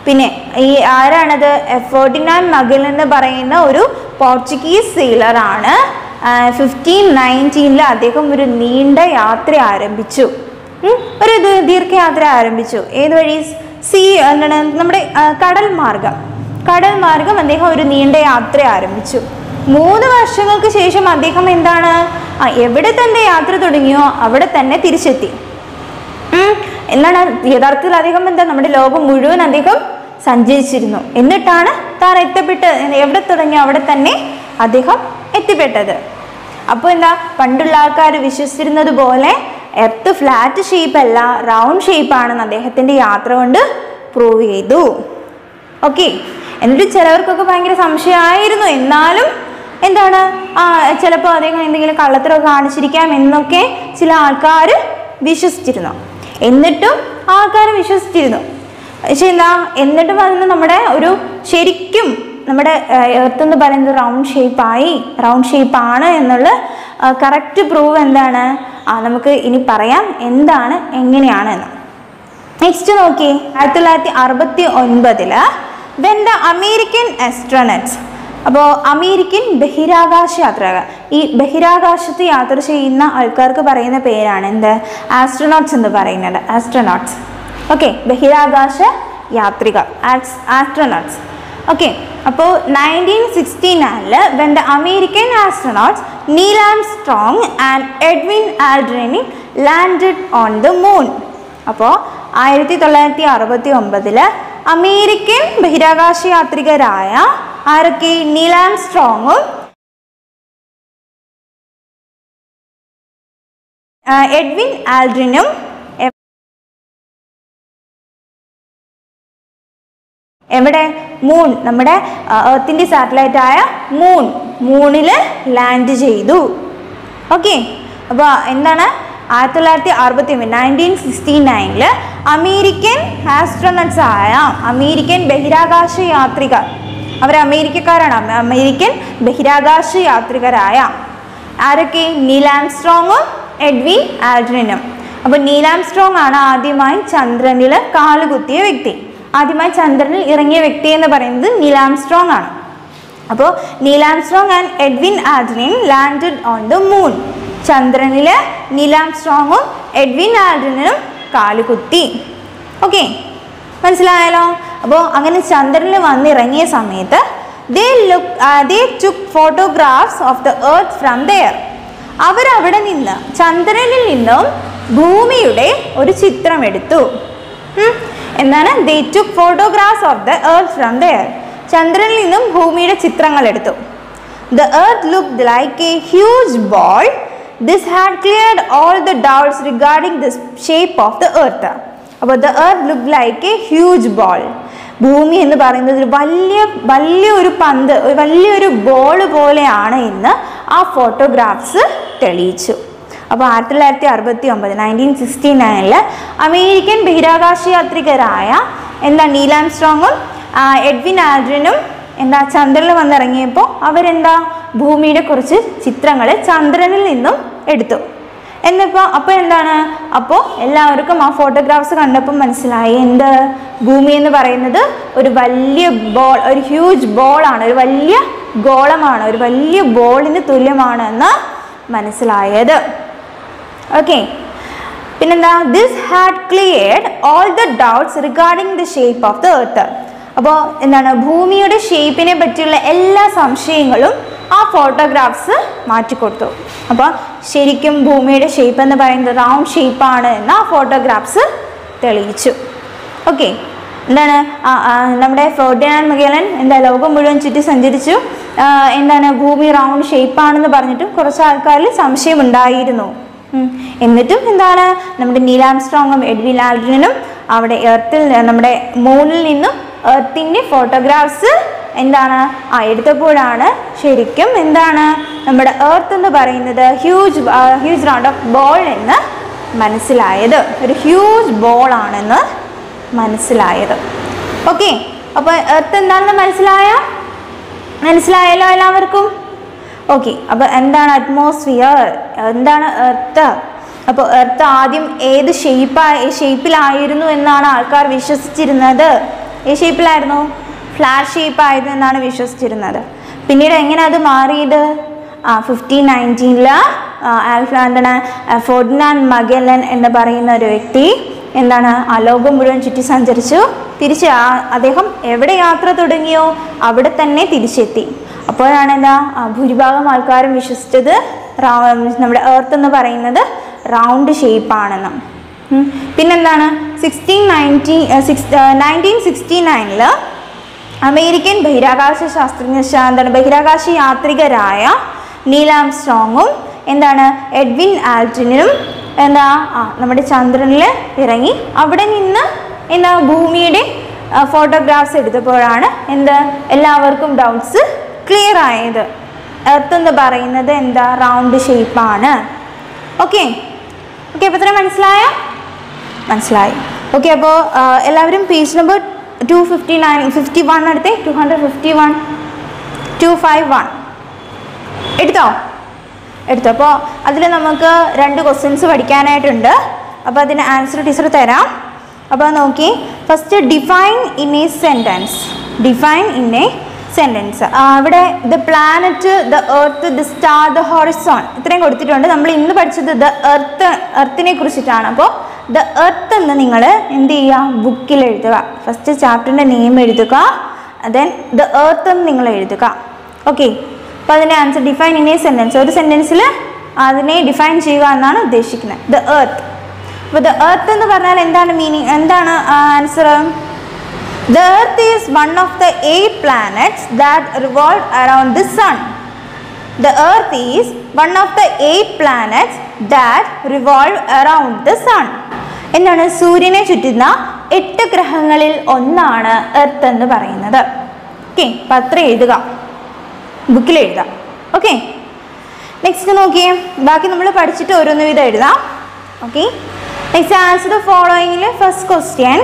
പിന്നെ ഈ ആരാണത് ഫെർഡിനാൻഡ് മഗൽ എന്ന് പറയുന്ന ഒരു പോർച്ചുഗീസ് സെയിലറാണ് ഫിഫ്റ്റീൻ നയൻറ്റീനിൽ അദ്ദേഹം ഒരു നീണ്ട യാത്ര ആരംഭിച്ചു ഉം, ഒരു ദീ- ദീർഘയാത്ര ആരംഭിച്ചു ഏത് വഴി സീ എന്താണ് നമ്മുടെ ആ, കടൽ മാർഗം കടൽ മാർഗം അദ്ദേഹം ഒരു നീണ്ട യാത്ര ആരംഭിച്ചു മൂന്ന് വർഷങ്ങൾക്ക് ശേഷം അദ്ദേഹം എന്താണ് ആ എവിടെ തന്റെ യാത്ര തുടങ്ങിയോ അവിടെ തന്നെ തിരിച്ചെത്തി ഉം. എന്താണ് യഥാർത്ഥത്തിൽ അദ്ദേഹം എന്താ നമ്മുടെ ലോകം മുഴുവൻ അദ്ദേഹം സഞ്ചരിച്ചിരുന്നു എന്നിട്ടാണ് താൻ എത്തപ്പെട്ട് എവിടെ തുടങ്ങിയോ അവിടെ തന്നെ അദ്ദേഹം എത്തിപ്പെട്ടത് അപ്പോൾ എന്താ പണ്ടുള്ള ആൾക്കാർ വിശ്വസിച്ചിരുന്നത് പോലെ എർത്ത് ഫ്ലാറ്റ് ഷേപ്പ് അല്ല റൗണ്ട് ഷേപ്പ് ആണെന്ന് അദ്ദേഹത്തിന്റെ യാത്ര കൊണ്ട് പ്രൂവ് ചെയ്തു ഓക്കെ എന്നിട്ട് ചിലവർക്കൊക്കെ ഭയങ്കര സംശയമായിരുന്നു എന്നാലും എന്താണ് ആ ചിലപ്പോൾ അദ്ദേഹം എന്തെങ്കിലും കള്ളത്തരമൊക്കെ കാണിച്ചിരിക്കാം എന്നൊക്കെ ചില ആൾക്കാർ വിശ്വസിച്ചിരുന്നു എന്നിട്ടും ആൾക്കാർ വിശ്വസിച്ചിരുന്നു പക്ഷെ എന്താ എന്നിട്ടും അതിന് നമ്മുടെ ഒരു ശരിക്കും നമ്മുടെ എർത്ത് എന്ന് പറയുന്നത് റൗണ്ട് ഷേപ്പായി റൗണ്ട് ഷേപ്പാണ് എന്നുള്ള കറക്റ്റ് പ്രൂവ് എന്താണ് ആ നമുക്ക് ഇനി പറയാം എന്താണ് എങ്ങനെയാണ് എന്ന് നെക്സ്റ്റ് നോക്കി ആയിരത്തി തൊള്ളായിരത്തി അറുപത്തി ഒൻപതില് വെൻ ദ അമേരിക്കൻ ആസ്ട്രോനറ്റ്സ് അപ്പോൾ അമേരിക്കൻ ബഹിരാകാശ യാത്രകൾ ഈ ബഹിരാകാശത്ത് യാത്ര ചെയ്യുന്ന ആൾക്കാർക്ക് പറയുന്ന പേരാണ് എന്ത് ആസ്ട്രോനോട്ട്സ് എന്ന് പറയുന്നത് ആസ്ട്രോനോട്ട്സ് ഓക്കെ ബഹിരാകാശ യാത്രികർ ആസ്ട്രോനോട്ട്സ് ഓക്കെ അപ്പോൾ നയൻറ്റീൻ സിക്സ്റ്റി നയനില് when the American astronauts Neil Armstrong and Edwin Aldrin landed on the moon അപ്പോൾ ആയിരത്തി തൊള്ളായിരത്തി അറുപത്തി ഒമ്പതില് അമേരിക്കൻ ബഹിരാകാശ യാത്രികരായ ആരൊക്കെ നീലാം സ്ട്രോങ്ങും എഡ്വിൻ ആൽഡ്രിനും എ- എവിടെ മൂൺ നമ്മുടെ എർത്തിൻ്റെ സാറ്റലൈറ്റ് ആയ മൂൺ മൂണിൽ ലാൻഡ് ചെയ്തു ഓക്കെ അപ്പോൾ എന്താണ് ആയിരത്തി തൊള്ളായിരത്തി അറുപത്തി ഒമ്പത് നയൻറ്റീൻ സിക്സ്റ്റി നയനില് അമേരിക്കൻ ആസ്ട്രോനട്സ് ആയ അമേരിക്കൻ ബഹിരാകാശ യാത്രികർ അവർ അമേരിക്കക്കാരാണ് അമ- അമേരിക്കൻ ബഹിരാകാശ യാത്രികരായ ആരൊക്കെ നീലാംസ്ട്രോങ്ങും എഡ്വിൻ ആൽഡ്രിനും അപ്പോൾ നീലാംസ്ട്രോങ് ആണ് ആദ്യമായി ചന്ദ്രനിൽ കാലുകുത്തിയ വ്യക്തി ആദ്യമായി ചന്ദ്രനിൽ ഇറങ്ങിയ വ്യക്തി എന്ന് പറയുന്നത് നീലാംസ്ട്രോങ് ആണ് അപ്പോൾ Neil Armstrong and Edwin Aldrin landed on the moon ചന്ദ്രനിൽ നീലാംസ്ട്രോങ്ങും എഡ്വിൻ ആൽഡ്രിനും കാലുകുത്തി ഓക്കെ മനസ്സിലായാലോ അപ്പോൾ അങ്ങനെ ചന്ദ്രനിൽ വന്നിറങ്ങിയ സമയത്ത് they look they took photographs of the earth from there അവരവിടെ നിന്ന് ചന്ദ്രനിൽ നിന്നും ഭൂമിയുടെ ഒരു ചിത്രം എടുത്തു ഉം. എന്താണ് they took photographs of the earth from there ചന്ദ്രനിൽ നിന്നും ഭൂമിയുടെ ചിത്രങ്ങൾ എടുത്തു the earth look like a huge ball this had cleared all the doubts regarding the shape of the earth അപ്പോൾ the earth look like a huge ball ഭൂമി എന്ന് പറയുന്നത് ഒരു വലിയ വലിയ ഒരു പന്ത് ഒരു വലിയൊരു ബോൾ പോലെയാണ് എന്ന് ആ ഫോട്ടോഗ്രാഫ്സ് തെളിയിച്ചു അപ്പോൾ ആയിരത്തി തൊള്ളായിരത്തി അറുപത്തി ഒമ്പത് നയൻറ്റീൻ സിക്സ്റ്റി നയനിൽ അമേരിക്കൻ ബഹിരാകാശ യാത്രികരായ എന്താ നീലാംസ്ട്രോങ്ങും ആ, എഡ്വിൻ ആൽഡ്രിനും എന്താ ചന്ദ്രനിൽ വന്നിറങ്ങിയപ്പോൾ അവരെന്താ ഭൂമിയുടെ കുറച്ച് ചിത്രങ്ങൾ ചന്ദ്രനിൽ നിന്നും എടുത്തു എന്നിപ്പോൾ അപ്പോൾ എന്താണ് അപ്പോൾ എല്ലാവർക്കും ആ ഫോട്ടോഗ്രാഫ്സ് കണ്ടപ്പോൾ മനസ്സിലായി എന്ത് ഭൂമി എന്ന് പറയുന്നത് ഒരു വലിയ ബോൾ ഒരു ഹ്യൂജ് ബോളാണ് ഒരു വലിയ ഗോളമാണ് ഒരു വലിയ ബോളിന് തുല്യമാണ് എന്ന് മനസ്സിലായത് ഓക്കെ പിന്നെന്താ this had cleared all the doubts regarding the shape of the earth അപ്പോൾ എന്താണ് ഭൂമിയുടെ ഷേപ്പിനെ പറ്റിയുള്ള എല്ലാ സംശയങ്ങളും ആ ഫോട്ടോഗ്രാഫ്സ് മാറ്റിക്കൊടുത്തു അപ്പോൾ ശരിക്കും ഭൂമിയുടെ ഷേപ്പ് എന്ന് പറയുന്നത് റൗണ്ട് ഷേപ്പാണ് എന്ന് ആ ഫോട്ടോഗ്രാഫ്സ് തെളിയിച്ചു ഓക്കെ എന്താണ് ആ, ആ, നമ്മുടെ ഫെർഡിനാൻഡ് മഗേലൻ എന്താ ലോകം മുഴുവൻ ചുറ്റി സഞ്ചരിച്ചു ആ, എന്താണ് ഭൂമി റൗണ്ട് ഷേപ്പാണെന്ന് പറഞ്ഞിട്ടും കുറച്ച് ആൾക്കാരിൽ സംശയമുണ്ടായിരുന്നു ഉം. എന്നിട്ടും എന്താണ് നമ്മുടെ നീലാംസ്ട്രോങ്ങും എഡ്വിൻ ആൽഡ്രിനും അവിടെ എർത്തിൽ നമ്മുടെ മൂണിൽ നിന്നും എർത്തിൻ്റെ ഫോട്ടോഗ്രാഫ്സ് എന്താണ് ആ എടുത്തപ്പോഴാണ് ശരിക്കും എന്താണ് നമ്മുടെ എർത്ത് എന്ന് പറയുന്നത് huge huge round of ball എന്ന് മനസ്സിലായത് ഒരു ഹ്യൂജ് ബോൾ ആണെന്ന് മനസ്സിലായത് ഓക്കെ അപ്പോൾ എർത്ത് എന്താണെന്ന് മനസ്സിലായോ മനസ്സിലായല്ലോ എല്ലാവർക്കും ഓക്കെ അപ്പോൾ എന്താണ് അറ്റ്മോസ്ഫിയർ എന്താണ് എർത്ത് അപ്പോൾ എർത്ത് ആദ്യം ഏത് ഷേപ്പായി ഷേപ്പിലായിരുന്നു എന്നാണ് ആൾക്കാർ വിശ്വസിച്ചിരുന്നത് ഏ ഷേപ്പിലായിരുന്നു ഫ്ലാറ്റ് ഷേപ്പ് ആയത് എന്നാണ് വിശ്വസിച്ചിരുന്നത് പിന്നീട് എങ്ങനെ അത് മാറിയത് ആ ഫിഫ്റ്റീൻ നയൻറ്റീനിൽ ആൽഫ എന്താണ് ഫോർഡിനാൻ മഗല്ലൻ എന്ന് പറയുന്ന ഒരു വ്യക്തി എന്താണ് ആ ലോകം മുഴുവൻ ചുറ്റി സഞ്ചരിച്ചു തിരിച്ച് ആ അദ്ദേഹം എവിടെ യാത്ര തുടങ്ങിയോ അവിടെ തന്നെ തിരിച്ചെത്തി അപ്പോഴാണ് എന്താ ആ, ഭൂരിഭാഗം ആൾക്കാരും വിശ്വസിച്ചത് റൗ- നമ്മുടെ എർത്ത് എന്ന് പറയുന്നത് റൗണ്ട് ഷേപ്പാണെന്ന് ഉം. പിന്നെന്താണ് sixteen nineteen six nineteen sixty നയനിൽ അമേരിക്കൻ ബഹിരാകാശ ശാസ്ത്രജ്ഞ ശാ- എന്താണ് ബഹിരാകാശ യാത്രികരായ നീലാം സ്ട്രോങ്ങും എന്താണ് എഡ്വിൻ ആൽറ്റിനും എന്താ ആ നമ്മുടെ ചന്ദ്രനിൽ ഇറങ്ങി അവിടെ നിന്ന് എന്താ ഭൂമിയുടെ ഫോട്ടോഗ്രാഫ്സ് എടുത്തപ്പോഴാണ് എന്ത് എല്ലാവർക്കും ഡൗട്ട്സ് ക്ലിയർ ആയത് എർത്ത് എന്ന് പറയുന്നത് എന്താ റൗണ്ട് ഷേപ്പാണ് ഓക്കെ ഓക്കെ അപ്പോൾ ഇത്രയും മനസ്സിലായോ മനസ്സിലായി ഓക്കെ അപ്പോൾ എല്ലാവരും page number two fifty nine fifty one എടുത്തേ two hundred fifty one two five one എടുത്തോ എടുത്തു അപ്പോൾ അതിൽ നമുക്ക് രണ്ട് ക്വസ്റ്റ്യൻസ് പഠിക്കാനായിട്ടുണ്ട് അപ്പോൾ അതിന് ആൻസർ ടീച്ചർ തരാം അപ്പോൾ നോക്കി first define in a sentence define in a sentence ഇവിടെ the planet the earth the star the horizon ഇത്രയും കൊടുത്തിട്ടുണ്ട് നമ്മൾ ഇന്ന് പഠിച്ചത് ദ എർത്ത് എർത്തിനെ കുറിച്ചിട്ടാണ് അപ്പോൾ ദ എർത്ത് എന്ന് നിങ്ങൾ എന്ത് ചെയ്യുക ബുക്കിൽ എഴുതുക ഫസ്റ്റ് ചാപ്റ്ററിൻ്റെ നെയിം എഴുതുക ദെൻ ദ എർത്ത് എന്ന് നിങ്ങൾ എഴുതുക ഓക്കെ അപ്പോൾ അതിൻ്റെ answer define in a sentence ഒരു സെൻറ്റൻസിൽ അതിനെ ഡിഫൈൻ ചെയ്യുക എന്നാണ് ഉദ്ദേശിക്കുന്നത് ദ എർത്ത് അപ്പോൾ ദ എർത്ത് എന്ന് പറഞ്ഞാൽ എന്താണ് മീനിങ് എന്താണ് answer the earth is one of the eight planets that revolve around the sun the earth is one of the eight planets that revolve around the sun എന്താണ് സൂര്യനെ ചുറ്റുന്ന എട്ട് ഗ്രഹങ്ങളിൽ ഒന്നാണ് എർത്ത് എന്ന് പറയുന്നത് ഓക്കെ അപ്പം അത്ര എഴുതുക ബുക്കിൽ എഴുതാം ഓക്കെ നെക്സ്റ്റ് നോക്കിയേ ബാക്കി നമ്മൾ പഠിച്ചിട്ട് ഓരോന്ന് വിധം എഴുതാം ഓക്കെ നെക്സ്റ്റ് ആൻസർ ദ ഫോളോയിങ്ങിൽ first question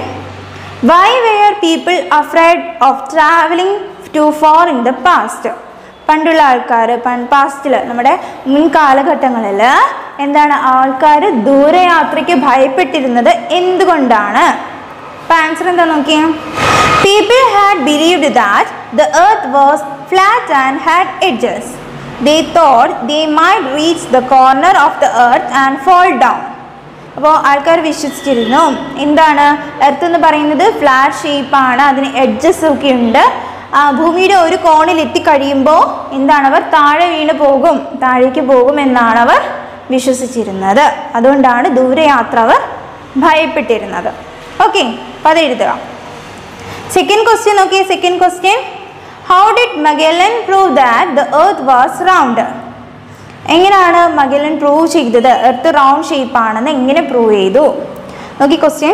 why were people afraid of travelling too far in the past പണ്ടുള്ള ആൾക്കാർ പാസ്റ്റിൽ നമ്മുടെ മുൻ കാലഘട്ടങ്ങളിൽ എന്താണ് ആൾക്കാർ ദൂരയാത്രയ്ക്ക് ഭയപ്പെട്ടിരുന്നത് എന്തുകൊണ്ടാണ് അപ്പം ആൻസർ എന്താ നോക്കിയേ people had believed that the earth was flat and had edges they thought they might reach the corner of the earth and fall down അപ്പോൾ ആൾക്കാർ വിശ്വസിച്ചിരുന്നു എന്താണ് എർത്ത് എന്ന് പറയുന്നത് ഫ്ലാറ്റ് ഷേപ്പാണ് അതിന് എഡ്ജസ് ഒക്കെ ഉണ്ട് ആ, ഭൂമിയുടെ ഒരു കോണിൽ എത്തിക്കഴിയുമ്പോൾ എന്താണ് അവർ താഴെ വീണ് പോകും താഴേക്ക് പോകും എന്നാണ് അവർ വിശ്വസിച്ചിരുന്നത് അതുകൊണ്ടാണ് ദൂരയാത്ര അവർ ഭയപ്പെട്ടിരുന്നത് ഓക്കെ അപ്പോൾ അത് എഴുതുക സെക്കൻഡ് ക്വസ്റ്റ്യൻ നോക്കിയേ second question how did Magellan prove that the earth was round എങ്ങനെയാണ് മഗല്ലൻ പ്രൂവ് ചെയ്തത് എർത്ത് റൗണ്ട് ഷേപ്പ് ആണെന്ന് എങ്ങനെ പ്രൂവ് ചെയ്തു നോക്കി ക്വസ്റ്റ്യൻ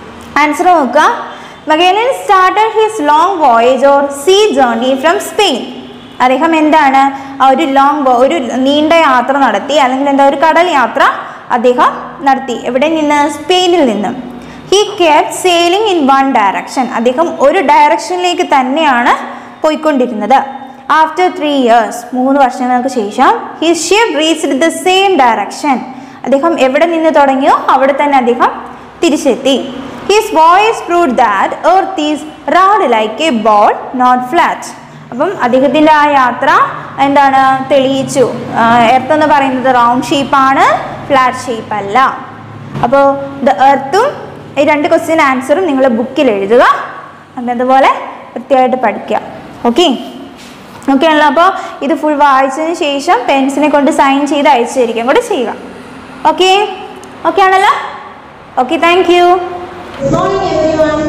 ആൻസർ നോക്കുക Magellan started his long voyage or sea journey from Spain അദ്ദേഹം എന്താണ് ആ ഒരു ലോങ് ഒരു നീണ്ട യാത്ര നടത്തി അല്ലെങ്കിൽ എന്താ ഒരു കടൽ യാത്ര അദ്ദേഹം നടത്തി എവിടെ നിന്ന് സ്പെയിനിൽ നിന്നും he kept sailing in one direction അദ്ദേഹം ഒരു ഡയറക്ഷനിലേക്ക് തന്നെയാണ് പോയിക്കൊണ്ടിരുന്നത് ആഫ്റ്റർ ത്രീ ഇയേഴ്സ് മൂന്ന് വർഷങ്ങൾക്ക് ശേഷം he ship reached the same direction അദ്ദേഹം എവിടെ നിന്ന് തുടങ്ങിയോ അവിടെ തന്നെ അദ്ദേഹം തിരിച്ചെത്തി his voyage prove that earth is round like a ball not flat അപ്പം അദ്ദേഹത്തിൻ്റെ ആ യാത്ര എന്താണ് തെളിയിച്ചു എർത്ത് എന്ന് പറയുന്നത് റൗണ്ട് ഷേപ്പാണ് ഫ്ലാറ്റ് ഷേപ്പ് അല്ല അപ്പോൾ ദ എർത്തും ഈ രണ്ട് ക്വസ്റ്റ്യൻ ആൻസറും നിങ്ങൾ ബുക്കിൽ എഴുതുക അപ്പം അതുപോലെ കൃത്യമായിട്ട് പഠിക്കുക ഓക്കെ ഓക്കെ ആണല്ലോ അപ്പോൾ ഇത് ഫുൾ വായിച്ചതിന് ശേഷം പെൻസിനെ കൊണ്ട് സൈൻ ചെയ്ത് അയച്ചു തരികയും കൂടെ ചെയ്യുക ഓക്കെ ഓക്കെ ആണല്ലോ okay thank you good morning everyone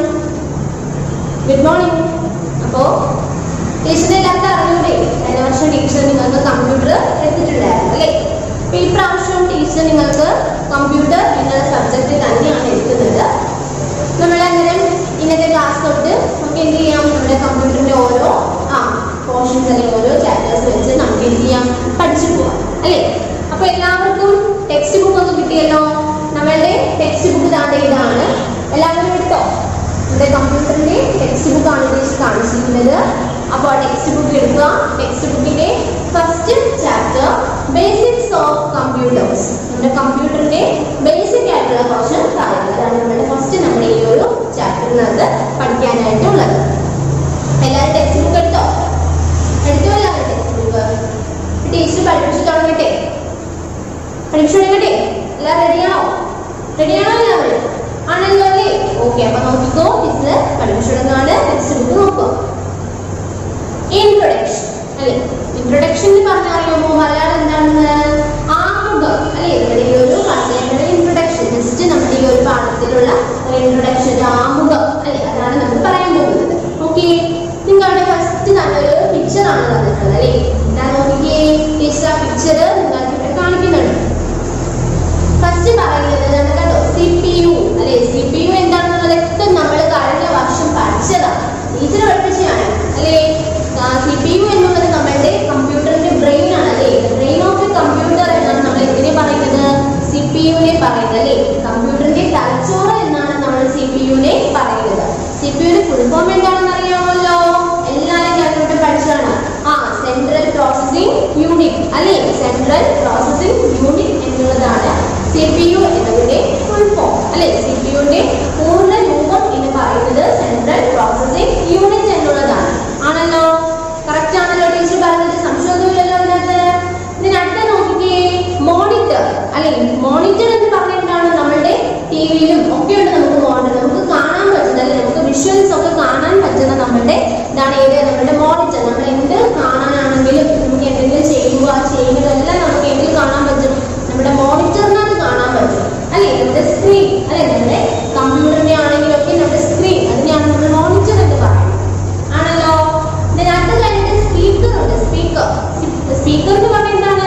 good morning അപ്പോൾ ടീച്ചറിനെ എല്ലാവർക്കും അറിഞ്ഞൂടെ കഴിഞ്ഞ വർഷം ടീച്ചർ നിങ്ങൾക്ക് കമ്പ്യൂട്ടർ എടുത്തിട്ടുണ്ടായിരുന്നു അല്ലേ അപ്പോൾ ഈ പ്രാവശ്യം ടീച്ചർ നിങ്ങൾക്ക് കമ്പ്യൂട്ടർ എന്ന സബ്ജക്റ്റ് തന്നെയാണ് എടുക്കുന്നത് നമ്മൾ അന്നേരം ഇന്നത്തെ ക്ലാസ് തൊട്ട് നമുക്ക് എന്ത് ചെയ്യാം നമ്മുടെ കമ്പ്യൂട്ടറിന്റെ ഓരോ ആ പോർഷൻസ് അല്ലെങ്കിൽ ഓരോ ചാപ്റ്റേഴ്സ് വെച്ച് നമുക്ക് എന്ത് ചെയ്യാം പഠിച്ചു പോവാം അല്ലേ അപ്പോൾ എല്ലാവർക്കും ടെക്സ്റ്റ് ബുക്ക് ഒക്കെ കിട്ടിയല്ലോ നമ്മളുടെ ടെക്സ്റ്റ് ബുക്ക് താണ്ട ഇതാണ് എല്ലാവരും എടുത്തോ നമ്മുടെ കമ്പ്യൂട്ടറിന്റെ ടെക്സ്റ്റ് ബുക്ക് ആണ് ടീച്ചർ കാണിച്ചിരിക്കുന്നത് അപ്പോൾ ആ ടെക്സ്റ്റ് ബുക്ക് എടുക്കുക ടെക്സ്റ്റ് ബുക്കിന്റെ first chapter basics of computers നമ്മുടെ കമ്പ്യൂട്ടറിന്റെ ബേസിക് ആയിട്ടുള്ള കുറച്ച് കാര്യങ്ങൾ അതാണ് നമ്മുടെ ഫസ്റ്റ് നമ്മുടെ ഈ ഒരു ചാപ്റ്ററിനകത്ത് പഠിക്കാനായിട്ടുള്ളത് ഓക്കെ അപ്പൊ നോക്കിക്കോ ടീച്ചർ പഠിപ്പിച്ചിടുന്നതാണ് ടെക്സ്റ്റ് ബുക്ക് നോക്കൂ ഇൻട്രൊഡക്ഷൻ അല്ലെ ഇൻട്രൊഡക്ഷൻ എന്ന് പറഞ്ഞാൽ അറിയുമോ മലയാളം എന്താണെന്ന് ആമുഖം അല്ലെ നമ്മുടെ ഈ ഒരു കണ്ടയുടെ ഇൻട്രൊഡക്ഷൻ ജസ്റ്റ് നമ്മുടെ ഈ ഒരു പാഠത്തിലുള്ള ഇൻട്രൊഡക്ഷൻ ആമുഖം അല്ലെ അതാണ് നമ്മൾ പറയാൻ പോകുന്നത് ഓക്കെ നിങ്ങളുടെ ഫസ്റ്റ് നല്ലൊരു പിക്ചർ ആണ് തന്നിട്ടുള്ളത് അല്ലെ എന്താ നോക്കിക്കേ ടീച്ചർ ആ പിക്ചർ നിങ്ങൾക്ക് ഇവിടെ കാണിക്കുന്നുണ്ട് ഫസ്റ്റ് പറയുന്നത് നമ്മൾ കണ്ടോ സി പി യു അല്ലെ സി പി യു എന്താണെന്നുള്ളതൊക്കെ നമ്മൾ കഴിഞ്ഞ വർഷം പഠിച്ചതാണ് ടീച്ചർ പഠിപ്പിച്ചതാണ് അല്ലേ സി പി യു എന്നുള്ളത് നമ്മളുടെ കമ്പ്യൂട്ടറിന്റെ ബ്രെയിൻ ആണ് അല്ലേ ബ്രെയിൻ ഓഫ് എ കമ്പ്യൂട്ടർ എന്നാണ് നമ്മൾ എന്തിനെ പറയുന്നത് സി പി യുനെ പറയുന്നത് അല്ലേ കമ്പ്യൂട്ടറിന്റെ തലച്ചോറ് എന്നാണ് നമ്മൾ സി പി യുനെ പറയുന്നത് സി പി യുന്റെ ഫുൾ ഫോം എന്താണെന്ന് അറിയാമല്ലോ എല്ലാവരും ഞാനിവിടെ പഠിച്ചതാണ് ആ സെൻട്രൽ പ്രോസസിംഗ് യൂണിറ്റ് അല്ലേ സെൻട്രൽ പ്രോസസിംഗ് യൂണിറ്റ് എന്നുള്ളതാണ് സി പി യു എന്നതിന്റെ ഫുൾ ഫോം അല്ലെ സി പി യുന്റെ പൂർണ്ണ രൂപം എന്ന് പറയുന്നത് സെൻട്രൽ പ്രോസസിംഗ് യൂണിറ്റ് എന്നുള്ളതാണ് ആണല്ലോ കറക്റ്റ് ആണല്ലോ ടീച്ചർ പറഞ്ഞത് സംശയമൊന്നുമില്ലല്ലോ അതിനകത്ത് ഇതിനടുത്ത് നോക്കിക്കേ മോണിറ്റർ അല്ലെ മോണിറ്റർ എന്ന് പറഞ്ഞിട്ടാണ് നമ്മളുടെ ടി വിയിലും ഒക്കെ ഉണ്ട് നമുക്ക് മോണിറ്റർ നമുക്ക് കാണാൻ പറ്റുന്ന അല്ലെ നമുക്ക് വിഷ്വൽസ് ഒക്കെ കാണാൻ പറ്റുന്ന നമ്മളുടെ ഇതാണ് ഏത് നമ്മുടെ മോണിറ്റർ നമ്മൾ എന്ത് കാണാനാണെങ്കിലും നമുക്ക് എന്തെങ്കിലും ചെയ്യുമ്പോൾ ആ ചെയ്യുന്നതെല്ലാം നമുക്ക് എന്തിൽ കാണാൻ പറ്റും നമ്മുടെ മോണിറ്ററിനകത്ത് കാണാൻ പറ്റും അല്ലെ നമ്മുടെ സ്ക്രീൻ അല്ലെ നമ്മുടെ കമ്പ്യൂട്ടറിന്റെ ആണെങ്കിലും ഒക്കെ നമ്മുടെ സ്ക്രീൻ അതിനെയാണ് നമ്മൾ മോണിറ്റർ എന്ന് പറയുന്നത് ആണല്ലോ ഇതിനകത്ത് കഴിഞ്ഞിട്ട് സ്പീക്കർ ഉണ്ട് സ്പീക്കർ സ്പീക്കർ എന്ന് പറഞ്ഞാൽ എന്താണ്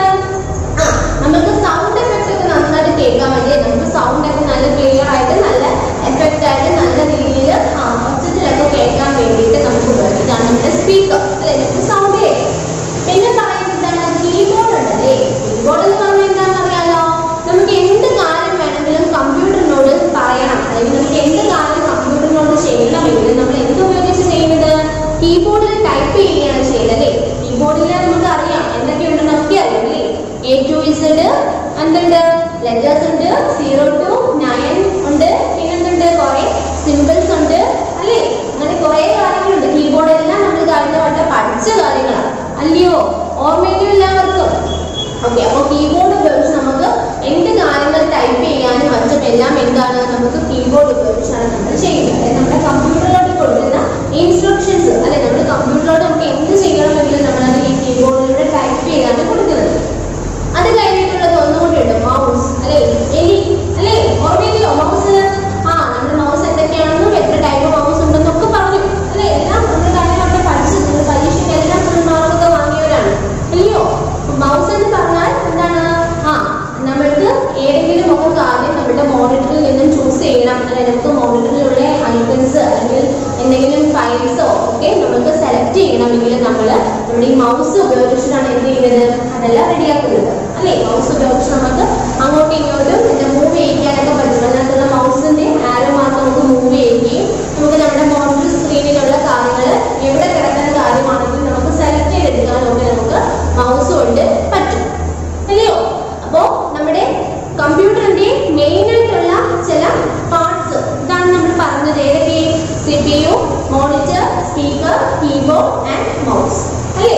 ആ നമുക്ക് സൗണ്ട് എഫക്റ്റ് ഒക്കെ നന്നായിട്ട് കേൾക്കാൻ വേണ്ടി നമുക്ക് സൗണ്ട് ഒക്കെ നല്ല ക്ലിയർ ആയിട്ട് നല്ല എഫക്റ്റ് ആയിട്ട് നല്ല രീതിയിൽ ആ ഒച്ചത്തിലൊക്കെ കേൾക്കാൻ വേണ്ടിയിട്ട് നമുക്ക് ഉപയോഗിക്കാം നമ്മുടെ സ്പീക്കർ അല്ലെ നമുക്ക് സൗണ്ട് കേൾക്കാം പിന്നെ പറയുന്നത് എന്താണ് കീബോർഡ് ഉണ്ടല്ലേ കീബോർഡ് എന്ന് പറഞ്ഞാൽ എന്താണെന്ന് അറിയാലോ നമുക്ക് എന്ത് കാര്യം വേണമെങ്കിലും കമ്പ്യൂട്ടറിനോട് പറയണം അല്ലെങ്കിൽ നമുക്ക് എന്ത് കാര്യം കമ്പ്യൂട്ടറിനോട് ചെയ്യണമെങ്കിൽ നമ്മൾ എന്ത് ഉപയോഗിച്ച് ചെയ്യുന്നത് കീബോർഡിൽ ടൈപ്പ് ചെയ്യുകയാണ് ചെയ്യുന്നത് അല്ലേ കീബോർഡിൽ നമുക്ക് അറിയാം എന്തൊക്കെയുണ്ടെന്ന് ഒക്കെ അറിയാം അല്ലേ എ ടു ഇസഡ് എന്തുണ്ട് ലെറ്റേഴ്സ് ഉണ്ട് സീറോ ടു നയൻ ഉണ്ട് പിന്നെന്തുണ്ട് കുറെ സിമ്പിൾസ് ഉണ്ട് അല്ലേ അങ്ങനെ കുറെ കാര്യങ്ങളുണ്ട് കീബോർഡ് എല്ലാം നമ്മൾ കഴിഞ്ഞ വട്ടം പഠിച്ച കാര്യങ്ങളാണ് അല്ലയോ ഓർമ്മയിലും എല്ലാവർക്കും ഓക്കെ അപ്പോൾ കീബോർഡ് ഉപയോഗിച്ച് നമുക്ക് എന്ത് കാര്യങ്ങൾ ടൈപ്പ് ചെയ്യാനും മറ്റും എല്ലാം എന്താണ് നമുക്ക് കീബോർഡ് ഉപയോഗിച്ചാണ് നമ്മൾ ചെയ്യുന്നത് അതായത് നമ്മുടെ കമ്പ്യൂട്ടറിലോട്ട് കൊടുക്കുന്ന ഇൻസ്ട്രക്ഷൻസ് അല്ലെ നമ്മുടെ കമ്പ്യൂട്ടറിലോട്ട് നമുക്ക് എന്ത് ചെയ്യണമെങ്കിലും നമ്മളത് ഈ കീബോർഡിലൂടെ ടൈപ്പ് ചെയ്താണ് കൊടുക്കുന്നത് അത് കഴിഞ്ഞിട്ടുള്ളത് ഒന്നുകൂടി ഉണ്ട് മൗസ് അല്ലെ എലി അല്ലെ ഓർമ്മയില്ലയോ മൗസ് ആ നമ്മുടെ മൗസ് എന്തൊക്കെയാണെന്നും എത്ര ടൈപ്പ് മൗസ് ഉണ്ടെന്നൊക്കെ പറഞ്ഞു അല്ലെ എല്ലാം നമ്മൾ കഴിഞ്ഞ വട്ടം പഠിച്ചു നിങ്ങൾ പരീക്ഷയ്ക്ക് എല്ലാം ഫുൾ മാർക്കൊക്കെ വാങ്ങിയവരാണ് അല്ലയോ മൗസ് എന്ന് പറഞ്ഞാൽ എന്താണ് ആ നമ്മൾക്ക് ഏതെങ്കിലും ഒക്കെ കാര്യം നമ്മുടെ മോണിറ്ററിൽ നിന്നും ചൂസ് ചെയ്യണം അല്ലെങ്കിൽ നമുക്ക് മോണിറ്ററിലുള്ള ഐക്കൺസ് അല്ലെങ്കിൽ എന്തെങ്കിലും ഫയൽസോ ഒക്കെ നമുക്ക് സെലക്ട് ചെയ്യണമെങ്കിൽ നമ്മൾ നമ്മുടെ ഈ മൗസ് ഉപയോഗിച്ചിട്ടാണ് എന്ത് ചെയ്യുന്നത് അതെല്ലാം റെഡിയാക്കുന്നത് അല്ലേ മൗസ് ഉപയോഗിച്ച് നമുക്ക് അങ്ങോട്ടും ഇങ്ങോട്ടും പിന്നെ മൂവ് ചെയ്യിക്കാനൊക്കെ പറ്റും അതിനകത്തുള്ള മൗസിന്റെ ആരോ മാത്രം നമുക്ക് മൂവ് ചെയ്യുകയും നമുക്ക് നമ്മുടെ മോണിറ്റർ സ്ക്രീനിലുള്ള കാര്യങ്ങൾ എവിടെ കിടക്കുന്ന കാര്യമാണെങ്കിലും നമുക്ക് സെലക്ട് ചെയ്തെടുക്കാനൊക്കെ നമുക്ക് മൗസ് കൊണ്ട് പറ്റും അല്ലയോ അപ്പോ നമ്മുടെ കമ്പ്യൂട്ടറിന്റെ മെയിൻ ആയിട്ടുള്ള ചില പാർട്സ് ഇതാണ് നമ്മൾ പറഞ്ഞത് ഏതൊക്കെ C P U monitor speaker keyboard and mouse അല്ലേ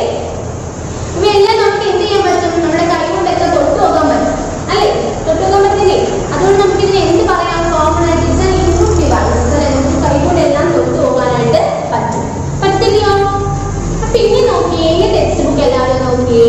ഇവയെല്ലാം നമുക്ക് എന്ത് ചെയ്യാൻ പറ്റും നമ്മുടെ കൈ കൊണ്ടൊക്കെ തൊട്ട് നോക്കാൻ പറ്റും അല്ലേ തൊട്ട് നോക്കാൻ പറ്റില്ലേ അതുകൊണ്ട് നമുക്ക് ഇതിന് എന്ത് പറയാം കോമൺ ആയിട്ട് ഇറ്റ്സ് ആൻ ഇൻപുട്ട് ഡിവൈസ് അല്ലെ നമുക്ക് കൈ കൊണ്ട് എല്ലാം തൊട്ട് പോകാനായിട്ട് പറ്റും പറ്റില്ലയോ അപ്പൊ ഇനി നോക്കിയേ ഈ ടെക്സ്റ്റ് ബുക്ക് എല്ലാവരും നോക്കിയേ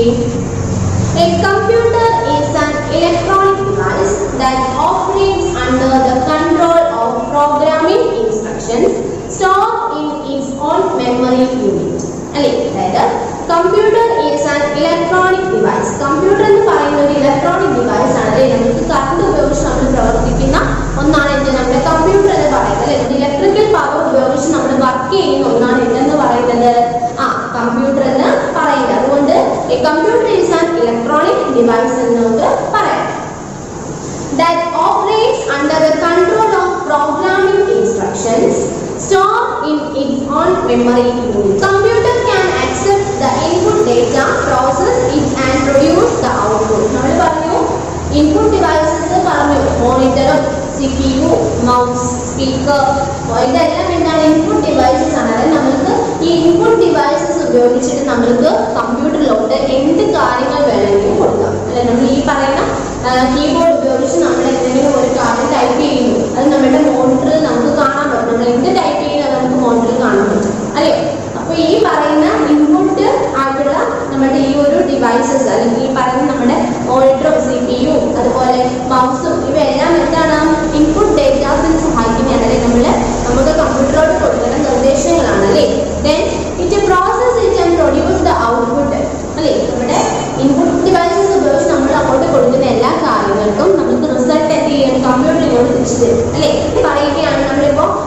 A computer is an electronic device that operates under the control of programming instructions stored in its own memory unit. അല്ലേ അതായത് computer is an electronic device computer എന്ന് പറയുന്ന ഒരു ഇലക്ട്രോണിക് ഡിവൈസ് ആണ് അല്ലേ നമുക്ക് കറണ്ട് ഉപയോഗിച്ച് നമ്മൾ പ്രവർത്തിക്കുന്ന ഒന്നാണ് എന്ത് നമ്മുടെ കമ്പ്യൂട്ടർ എന്ന് പറയുന്നത് അല്ലേ ഇലക്ട്രിക്കൽ പവർ ഉപയോഗിച്ച് നമ്മൾ വർക്ക് ചെയ്യുന്ന ഒന്നാണ് എന്തെന്ന് പറയുന്നത് ആ കമ്പ്യൂട്ടർ എന്ന് പറയുന്നത് അതുകൊണ്ട് computer is an electronic device എന്ന് നമുക്ക് പറയാം that operates under the control of programming instructions stored in its own memory unit. Computer can accept the input data, process it and produce the output. നമ്മൾ പറഞ്ഞു input devices പറഞ്ഞു മോണിറ്ററും C P U mouse speaker ഇതെല്ലാം എന്താണ് input devices ആണ് അതായത് നമുക്ക് ഈ ഇൻപുട്ട് ഡിവൈസസ് ഉപയോഗിച്ചിട്ട് നമ്മൾക്ക് കമ്പ്യൂട്ടറിലോട്ട് എന്ത് കാര്യങ്ങൾ വേണമെങ്കിലും കൊടുക്കാം അല്ലെ നമ്മൾ ഈ പറയുന്ന കീബോർഡ് ഉപയോഗിച്ച് നമ്മൾ എന്തെങ്കിലും ഒരു കാര്യം ടൈപ്പ് ചെയ്യുന്നു അത് നമ്മുടെ മോണിറ്ററിൽ നമുക്ക് കാണാൻ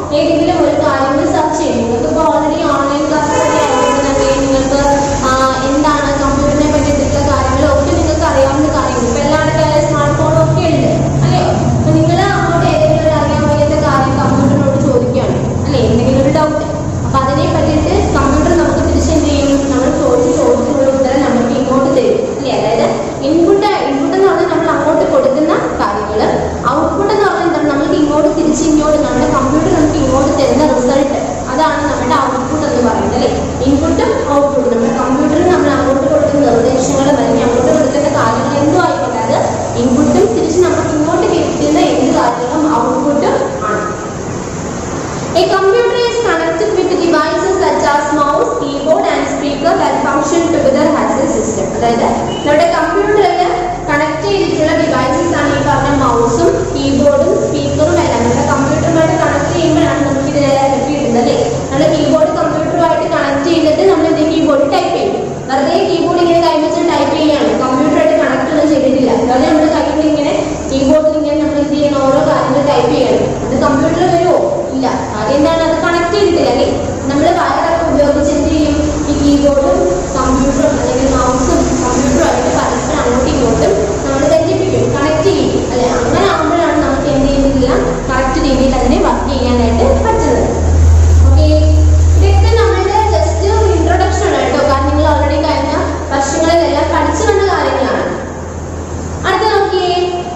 ഏതെങ്കിലും ഒരു കാര്യങ്ങൾ സെർച്ച് ചെയ്യും നിങ്ങൾക്ക് ഇപ്പോൾ ഓൾറെഡി ഓൺലൈൻ ക്ലാസ് ഒക്കെ ആയതുകൊണ്ട് നിങ്ങൾക്ക് ആ, എന്താണ് കമ്പ്യൂട്ടറിനെ പറ്റിയിട്ടുള്ള കാര്യങ്ങളും ഒക്കെ നിങ്ങൾക്ക് അറിയാവുന്ന കാര്യങ്ങൾ ഇപ്പൊ എല്ലായിടത്തും സ്മാർട്ട് ഫോണും ഒക്കെ ഉണ്ട് അല്ലയോ അപ്പൊ നിങ്ങൾ അങ്ങോട്ട് ഏതെങ്കിലും ഒരു അറിയാൻ വയ്യാത്ത കാര്യം കമ്പ്യൂട്ടറിനോട് ചോദിക്കുകയാണ് അല്ലെ എന്തെങ്കിലും ഒരു ഡൗട്ട് അപ്പൊ അതിനെ പറ്റിയിട്ട് കമ്പ്യൂട്ടർ നമുക്ക് തിരിച്ച് എന്ത് ചെയ്യും നമ്മൾ ചോദിച്ച് ചോദിച്ചുള്ള ഉത്തരം നമുക്ക് ഇങ്ങോട്ട് തരും അല്ലേ അതായത് ഇൻപുട്ട് ഇൻപുട്ട് എന്ന് പറഞ്ഞാൽ നമ്മൾ അങ്ങോട്ട് കൊടുക്കുന്ന കാര്യങ്ങൾ ഔട്ട്പുട്ട് എന്ന് പറഞ്ഞാൽ എന്താണ് നമുക്ക് ഇങ്ങോട്ട് തിരിച്ച് ഇങ്ങോട്ട് നമ്മുടെ കമ്പ്യൂട്ടർ നമുക്ക് ഇങ്ങോട്ട് തരുന്ന റിസൾട്ട് അതാണ് നമ്മുടെ ഔട്ട്പുട്ട് എന്ന് പറയുന്നത് അല്ലേ ഇൻപുട്ടും ഔട്ട്പുട്ടും നമ്മുടെ കമ്പ്യൂട്ടറിൽ നമ്മൾ അങ്ങോട്ട് കൊടുക്കുന്ന നിർദ്ദേശങ്ങൾ അല്ലെങ്കിൽ അങ്ങോട്ട് കൊടുക്കുന്ന കാര്യങ്ങൾ എന്തോ ആയിക്കോട്ടെ അത് ഇൻപുട്ടും തിരിച്ച് നമുക്ക് ഇങ്ങോട്ട് കിട്ടുന്ന എന്ത് കാര്യങ്ങളും ഔട്ട്പുട്ടും ആണ് A computer is connected with devices such as mouse, keyboard and speaker that function together as a system. അതായത് നമ്മുടെ കമ്പ്യൂട്ടറിൽ കണക്ട് ചെയ്തിട്ടുള്ള ഡിവൈസസ് ആണ് ഈ പറഞ്ഞ മൗസും കീബോർഡും സ്പീക്കറും എല്ലാം നമ്മുടെ കമ്പ്യൂട്ടറുമായിട്ട് കണക്ട് ചെയ്യുമ്പോഴാണ് നമുക്ക് ഇതെല്ലാം കിട്ടിയിരുന്നത് അല്ലേ നമ്മുടെ കീബോർഡ് കമ്പ്യൂട്ടറുമായിട്ട് കണക്ട് ചെയ്തിട്ട് നമ്മൾ എന്ത് കീബോർഡ് ടൈപ്പ് ചെയ്യും വെറുതെ കീബോർഡ് ഇങ്ങനെ കൈവച്ച് ടൈപ്പ് ചെയ്യുകയാണ് കമ്പ്യൂട്ടറായിട്ട് കണക്ട് ഒന്നും ചെയ്തിട്ടില്ല അതുപോലെ നമ്മുടെ കയ്യിൽ ഇങ്ങനെ കീബോർഡിൽ ഇങ്ങനെ നമ്മൾ എന്ത് ചെയ്യണം ഓരോ കാര്യങ്ങൾ ടൈപ്പ് ചെയ്യണം അത് കമ്പ്യൂട്ടർ വരുമോ ഇല്ല കാര്യം എന്താണ് അത് കണക്ട് ചെയ്തിട്ടില്ല അല്ലേ നമ്മൾ വയറൊക്കെ ഉപയോഗിച്ച് എന്ത് ചെയ്യും ഈ കീബോർഡും കമ്പ്യൂട്ടറും അല്ലെങ്കിൽ മൗസും കമ്പ്യൂട്ടറുമായിട്ട് പരസ്പരം അങ്ങോട്ടും ഇങ്ങോട്ടും നമ്മൾ ബന്ധിപ്പിക്കും കണക്ട് ചെയ്യും അല്ലെ അങ്ങനെ ആകുമ്പോഴാണ് നമുക്ക് എന്ത് ചെയ്യുന്നില്ല കറക്റ്റ് രീതിയിൽ അതിനെ വർക്ക് ചെയ്യാനായിട്ട് പറ്റുന്നത് ഓക്കെ ഇതൊക്കെ നമ്മളുടെ ജസ്റ്റ് ഒരു ഇൻട്രൊഡക്ഷൻ ആണ് കേട്ടോ കാരണം നിങ്ങൾ ഓൾറെഡി കഴിഞ്ഞ വർഷങ്ങളിലെല്ലാം പഠിച്ചു വന്ന കാര്യങ്ങളാണ് അടുത്ത നോക്കിയേ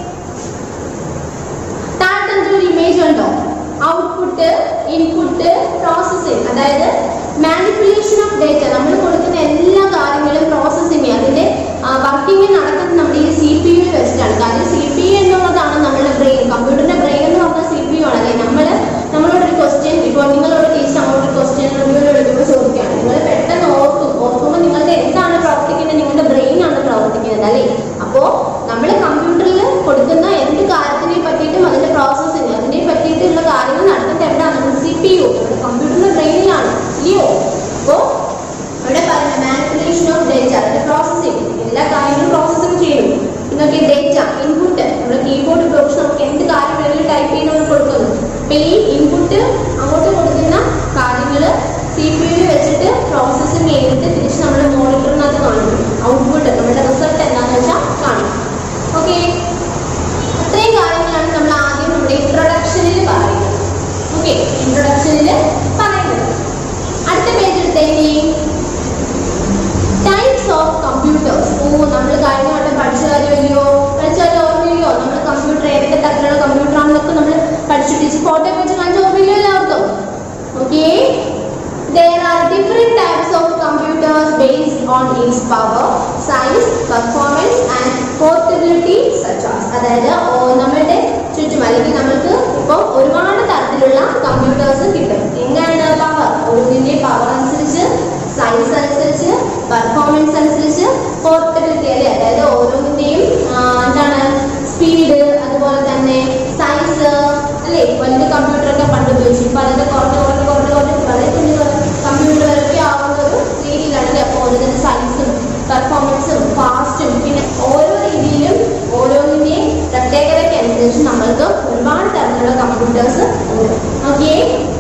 താഴത്തെ എന്തൊരു ഇമേജ് ഉണ്ടോ ഔട്ട്പുട്ട് ഇൻപുട്ട് പ്രോസസ്സിംഗ് അതായത് മാനിപ്പുലേഷൻ ഓഫ് ഡേറ്റ നമ്മൾ കൊടുക്കുന്ന എല്ലാ കാര്യങ്ങളും പ്രോസസ്സിങ് അതിന്റെ വർക്കിംഗ് നടക്കുന്നത് നമ്മുടെ ഈ സി പി യുവിൽ വെച്ചിട്ടാണ് കാര്യം സി പി യു എന്നുള്ളതാണ് നമ്മുടെ ബ്രെയിൻ കമ്പ്യൂട്ടറിന്റെ ബ്രെയിൻ എന്ന് പറഞ്ഞാൽ സി പി യു ആണ് അല്ലെ നമ്മൾ നമ്മളോട് ഒരു ക്വസ്റ്റ്യൻ ഇപ്പോൾ നിങ്ങളോട് ടീച്ചർ അങ്ങോട്ട് ഒരു ക്വസ്റ്റ്യൻ റിവ്യൂവിൽ എടുക്കുമ്പോൾ ചോദിക്കുകയാണ് നിങ്ങൾ പെട്ടെന്ന് ഓർക്കും ഓർക്കുമ്പോൾ നിങ്ങളുടെ എന്താണ് പ്രവർത്തിക്കുന്നത് നിങ്ങളുടെ ബ്രെയിൻ ആണ് പ്രവർത്തിക്കുന്നത് അല്ലേ അപ്പോൾ നമ്മൾ കമ്പ്യൂട്ടറിൽ കൊടുക്കുന്ന എന്ത് കാര്യത്തിനെ പറ്റിയിട്ടും അതിന്റെ പ്രോസസ്സിങ് അതിനെ പറ്റിയിട്ടുള്ള കാര്യങ്ങൾ നടക്കുന്നത് എവിടെയാണ് നമ്മുടെ സി പി യു നമ്മുടെ കമ്പ്യൂട്ടറിന്റെ ബ്രെയിനിലാണ് ഇല്ലയോ അപ്പോൾ അവിടെ പറയുന്ന മാനിപ്പുലേഷൻ ഓഫ് ഡേറ്റ അതിന്റെ പ്രോസസ്സിങ് എല്ലാ കാര്യങ്ങളും പ്രോസസ്സിങ് ചെയ്യും നിങ്ങൾക്ക് ഡേറ്റ ഇൻപുട്ട് നമ്മുടെ കീബോർഡ് ഉപയോഗിച്ച് നമുക്ക് എന്ത് കാര്യം വേണമെങ്കിലും ടൈപ്പ് ചെയ്യുന്നവർ കൊടുക്കുന്നു അപ്പൊ ഈ ഇൻപുട്ട് അങ്ങോട്ട് കൊടുക്കുന്ന കാര്യങ്ങൾ സി പി യു വെച്ചിട്ട് പ്രോസസ്സിങ് ചെയ്തിട്ട് തിരിച്ച് നമ്മുടെ മോണിറ്ററിനകത്ത് കാണിക്കും ഔട്ട്പുട്ട് നമ്മുടെ റിസൾട്ട് എന്താണെന്ന് വെച്ചാൽ കാണിക്കും ഓക്കെ അത്രയും കാര്യങ്ങളാണ് നമ്മൾ ആദ്യം നമ്മുടെ ഇൻട്രൊഡക്ഷനിൽ പറയുന്നത് ഓക്കെ ഇൻട്രൊഡക്ഷനിൽ പറയുന്നത് അടുത്ത പേജ് എടുത്തേക്ക് ടൈപ്സ് ഓഫ് കമ്പ്യൂട്ടേഴ്സ് ഓ നമ്മൾ കഴിഞ്ഞ വട്ടം പഠിച്ച കാര്യമല്ലയോ പഠിച്ച കാര്യം ഓർമ്മയില്ലയോ നമ്മൾ കമ്പ്യൂട്ടർ ഏതൊക്കെ തരത്തിലുള്ള കമ്പ്യൂട്ടർ ആണെന്നൊക്കെ നമ്മൾ പഠിച്ചു ടീച്ചർ ഫോട്ടോ വെച്ച് കാണിച്ച ഓർമ്മയില്ലയോ എല്ലാവർക്കും okay There are different types of computers based on its power, size, performance and portability such as അതായത് ഓ- നമ്മളുടെ ചുറ്റും അല്ലെങ്കിൽ നമുക്ക് ഇപ്പോൾ ഒരുപാട് തരത്തിലുള്ള കമ്പ്യൂട്ടേഴ്സ് കിട്ടും എങ്ങനെയാണ് പവർ ഓരോന്നിന്റെ പവർ അനുസരിച്ച് സൈസ് അനുസരിച്ച് പെർഫോമൻസ് അനുസരിച്ച് പോർട്ടബിലിറ്റി അല്ലേ അതായത് ഓരോന്നിന്റെയും ആ, എന്താണ് സ്പീഡ് അതുപോലെ തന്നെ സൈസ് അല്ലേ വലിയ കമ്പ്യൂട്ടറൊക്കെ പണ്ട് ഉപയോഗിച്ചു ഇപ്പൊ അതൊക്കെ കുറഞ്ഞ് കുറഞ്ഞ് കുറഞ്ഞ് കുറഞ്ഞ് വളരെ കുഞ്ഞു കമ്പ്യൂട്ടറുകളൊക്കെ ആവുന്ന ഒരു രീതിയിലാണ് അല്ലേ അപ്പോൾ ഓരോന്നിന്റെ സൈസും പെർഫോമൻസും ഫാസ്റ്റും പിന്നെ ഓരോ രീതിയിലും ഓരോന്നിന്റെയും പ്രത്യേകതയ്ക്ക് അനുസരിച്ച് നമ്മൾക്ക് ഒരുപാട് തരത്തിലുള്ള കമ്പ്യൂട്ടേഴ്സ് ഉണ്ട് ഓക്കെ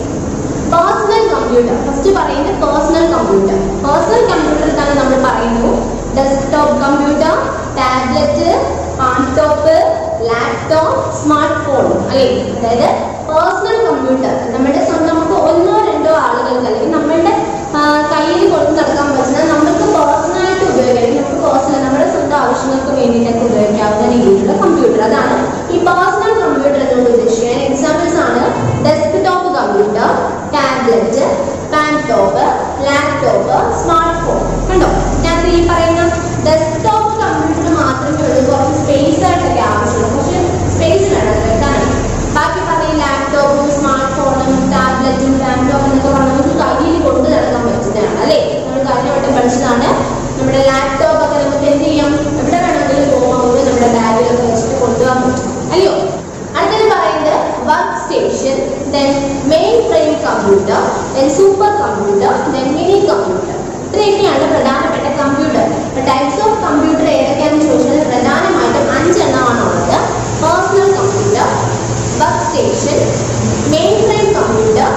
പേഴ്സണൽ കമ്പ്യൂട്ടർ ഫസ്റ്റ് പറയുന്നത് പേഴ്സണൽ കമ്പ്യൂട്ടർ പേഴ്സണൽ കമ്പ്യൂട്ടർ തന്നെ നമ്മൾ പറയുന്നു desktop computer tablet handtop laptop smart phone അല്ലേ അതായത് പേഴ്സണൽ കമ്പ്യൂട്ടർ നമ്മുടെ സ്വന്തം നമുക്ക് ഒന്നോ രണ്ടോ ആളുകൾക്ക് അല്ലെങ്കിൽ നമ്മളുടെ കയ്യിൽ കൊണ്ടു നടക്കാൻ പറ്റുന്ന നമുക്ക് പേഴ്സണലായിട്ട് ഉപയോഗിക്കാം അല്ലെങ്കിൽ നമുക്ക് പേഴ്സണൽ നമ്മുടെ സ്വന്തം ആവശ്യങ്ങൾക്ക് വേണ്ടിയിട്ടൊക്കെ ഉപയോഗിക്കാവുന്ന രീതിയിലുള്ള കമ്പ്യൂട്ടർ അതാണ് ഈ പേഴ്സണൽ കമ്പ്യൂട്ടർ എന്നുകൊണ്ട് ഉദ്ദേശിക്കുന്നത് എക്സാമ്പിൾസ് ആണ് desktop computer tablet laptop laptop smart phone കണ്ടോ ഞാൻ ഈ പറയുന്ന ഡെസ്ക്ടോപ്പ് കമ്പ്യൂട്ടർ മാത്രമേ ഉള്ളൂ കുറച്ച് സ്പേസ് ആയിട്ടൊക്കെ ആവശ്യമുള്ളൂ കുറച്ച് സ്പേസ് വേണം അത് വെക്കാനായിട്ട് ബാക്കി പറഞ്ഞ ഈ ലാപ്ടോപ്പും സ്മാർട്ട് ഫോണും ടാബ്ലറ്റും ലാപ്ടോപ്പും എന്നൊക്കെ പറഞ്ഞാൽ നമുക്ക് കയ്യിൽ കൊണ്ടു നടക്കാൻ പറ്റുന്നതാണ് അല്ലേ നമ്മൾ കഴിഞ്ഞ വട്ടം പഠിച്ചതാണ് നമ്മുടെ ലാപ്ടോപ്പ് ഒക്കെ നമുക്ക് എന്ത് ചെയ്യാം എവിടെ വേണമെങ്കിലും പോകുമ്പോൾ നമ്മുടെ ബാഗിലൊക്കെ വെച്ചിട്ട് കൊണ്ടുപോകാൻ പറ്റും അല്ലയോ അടുത്തത് പറയുന്നത് workstation then mainframe computer then supercomputer then minicomputer ഇത്രയൊക്കെയാണ് പ്രധാനപ്പെട്ട കമ്പ്യൂട്ടർ ടൈപ്സ് ഓഫ് കമ്പ്യൂട്ടർ ഏതൊക്കെയാണെന്ന് ചോദിച്ചാൽ പ്രധാനമായിട്ടും അഞ്ചെണ്ണമാണ് ഉള്ളത് personal computer workstation mainframe computer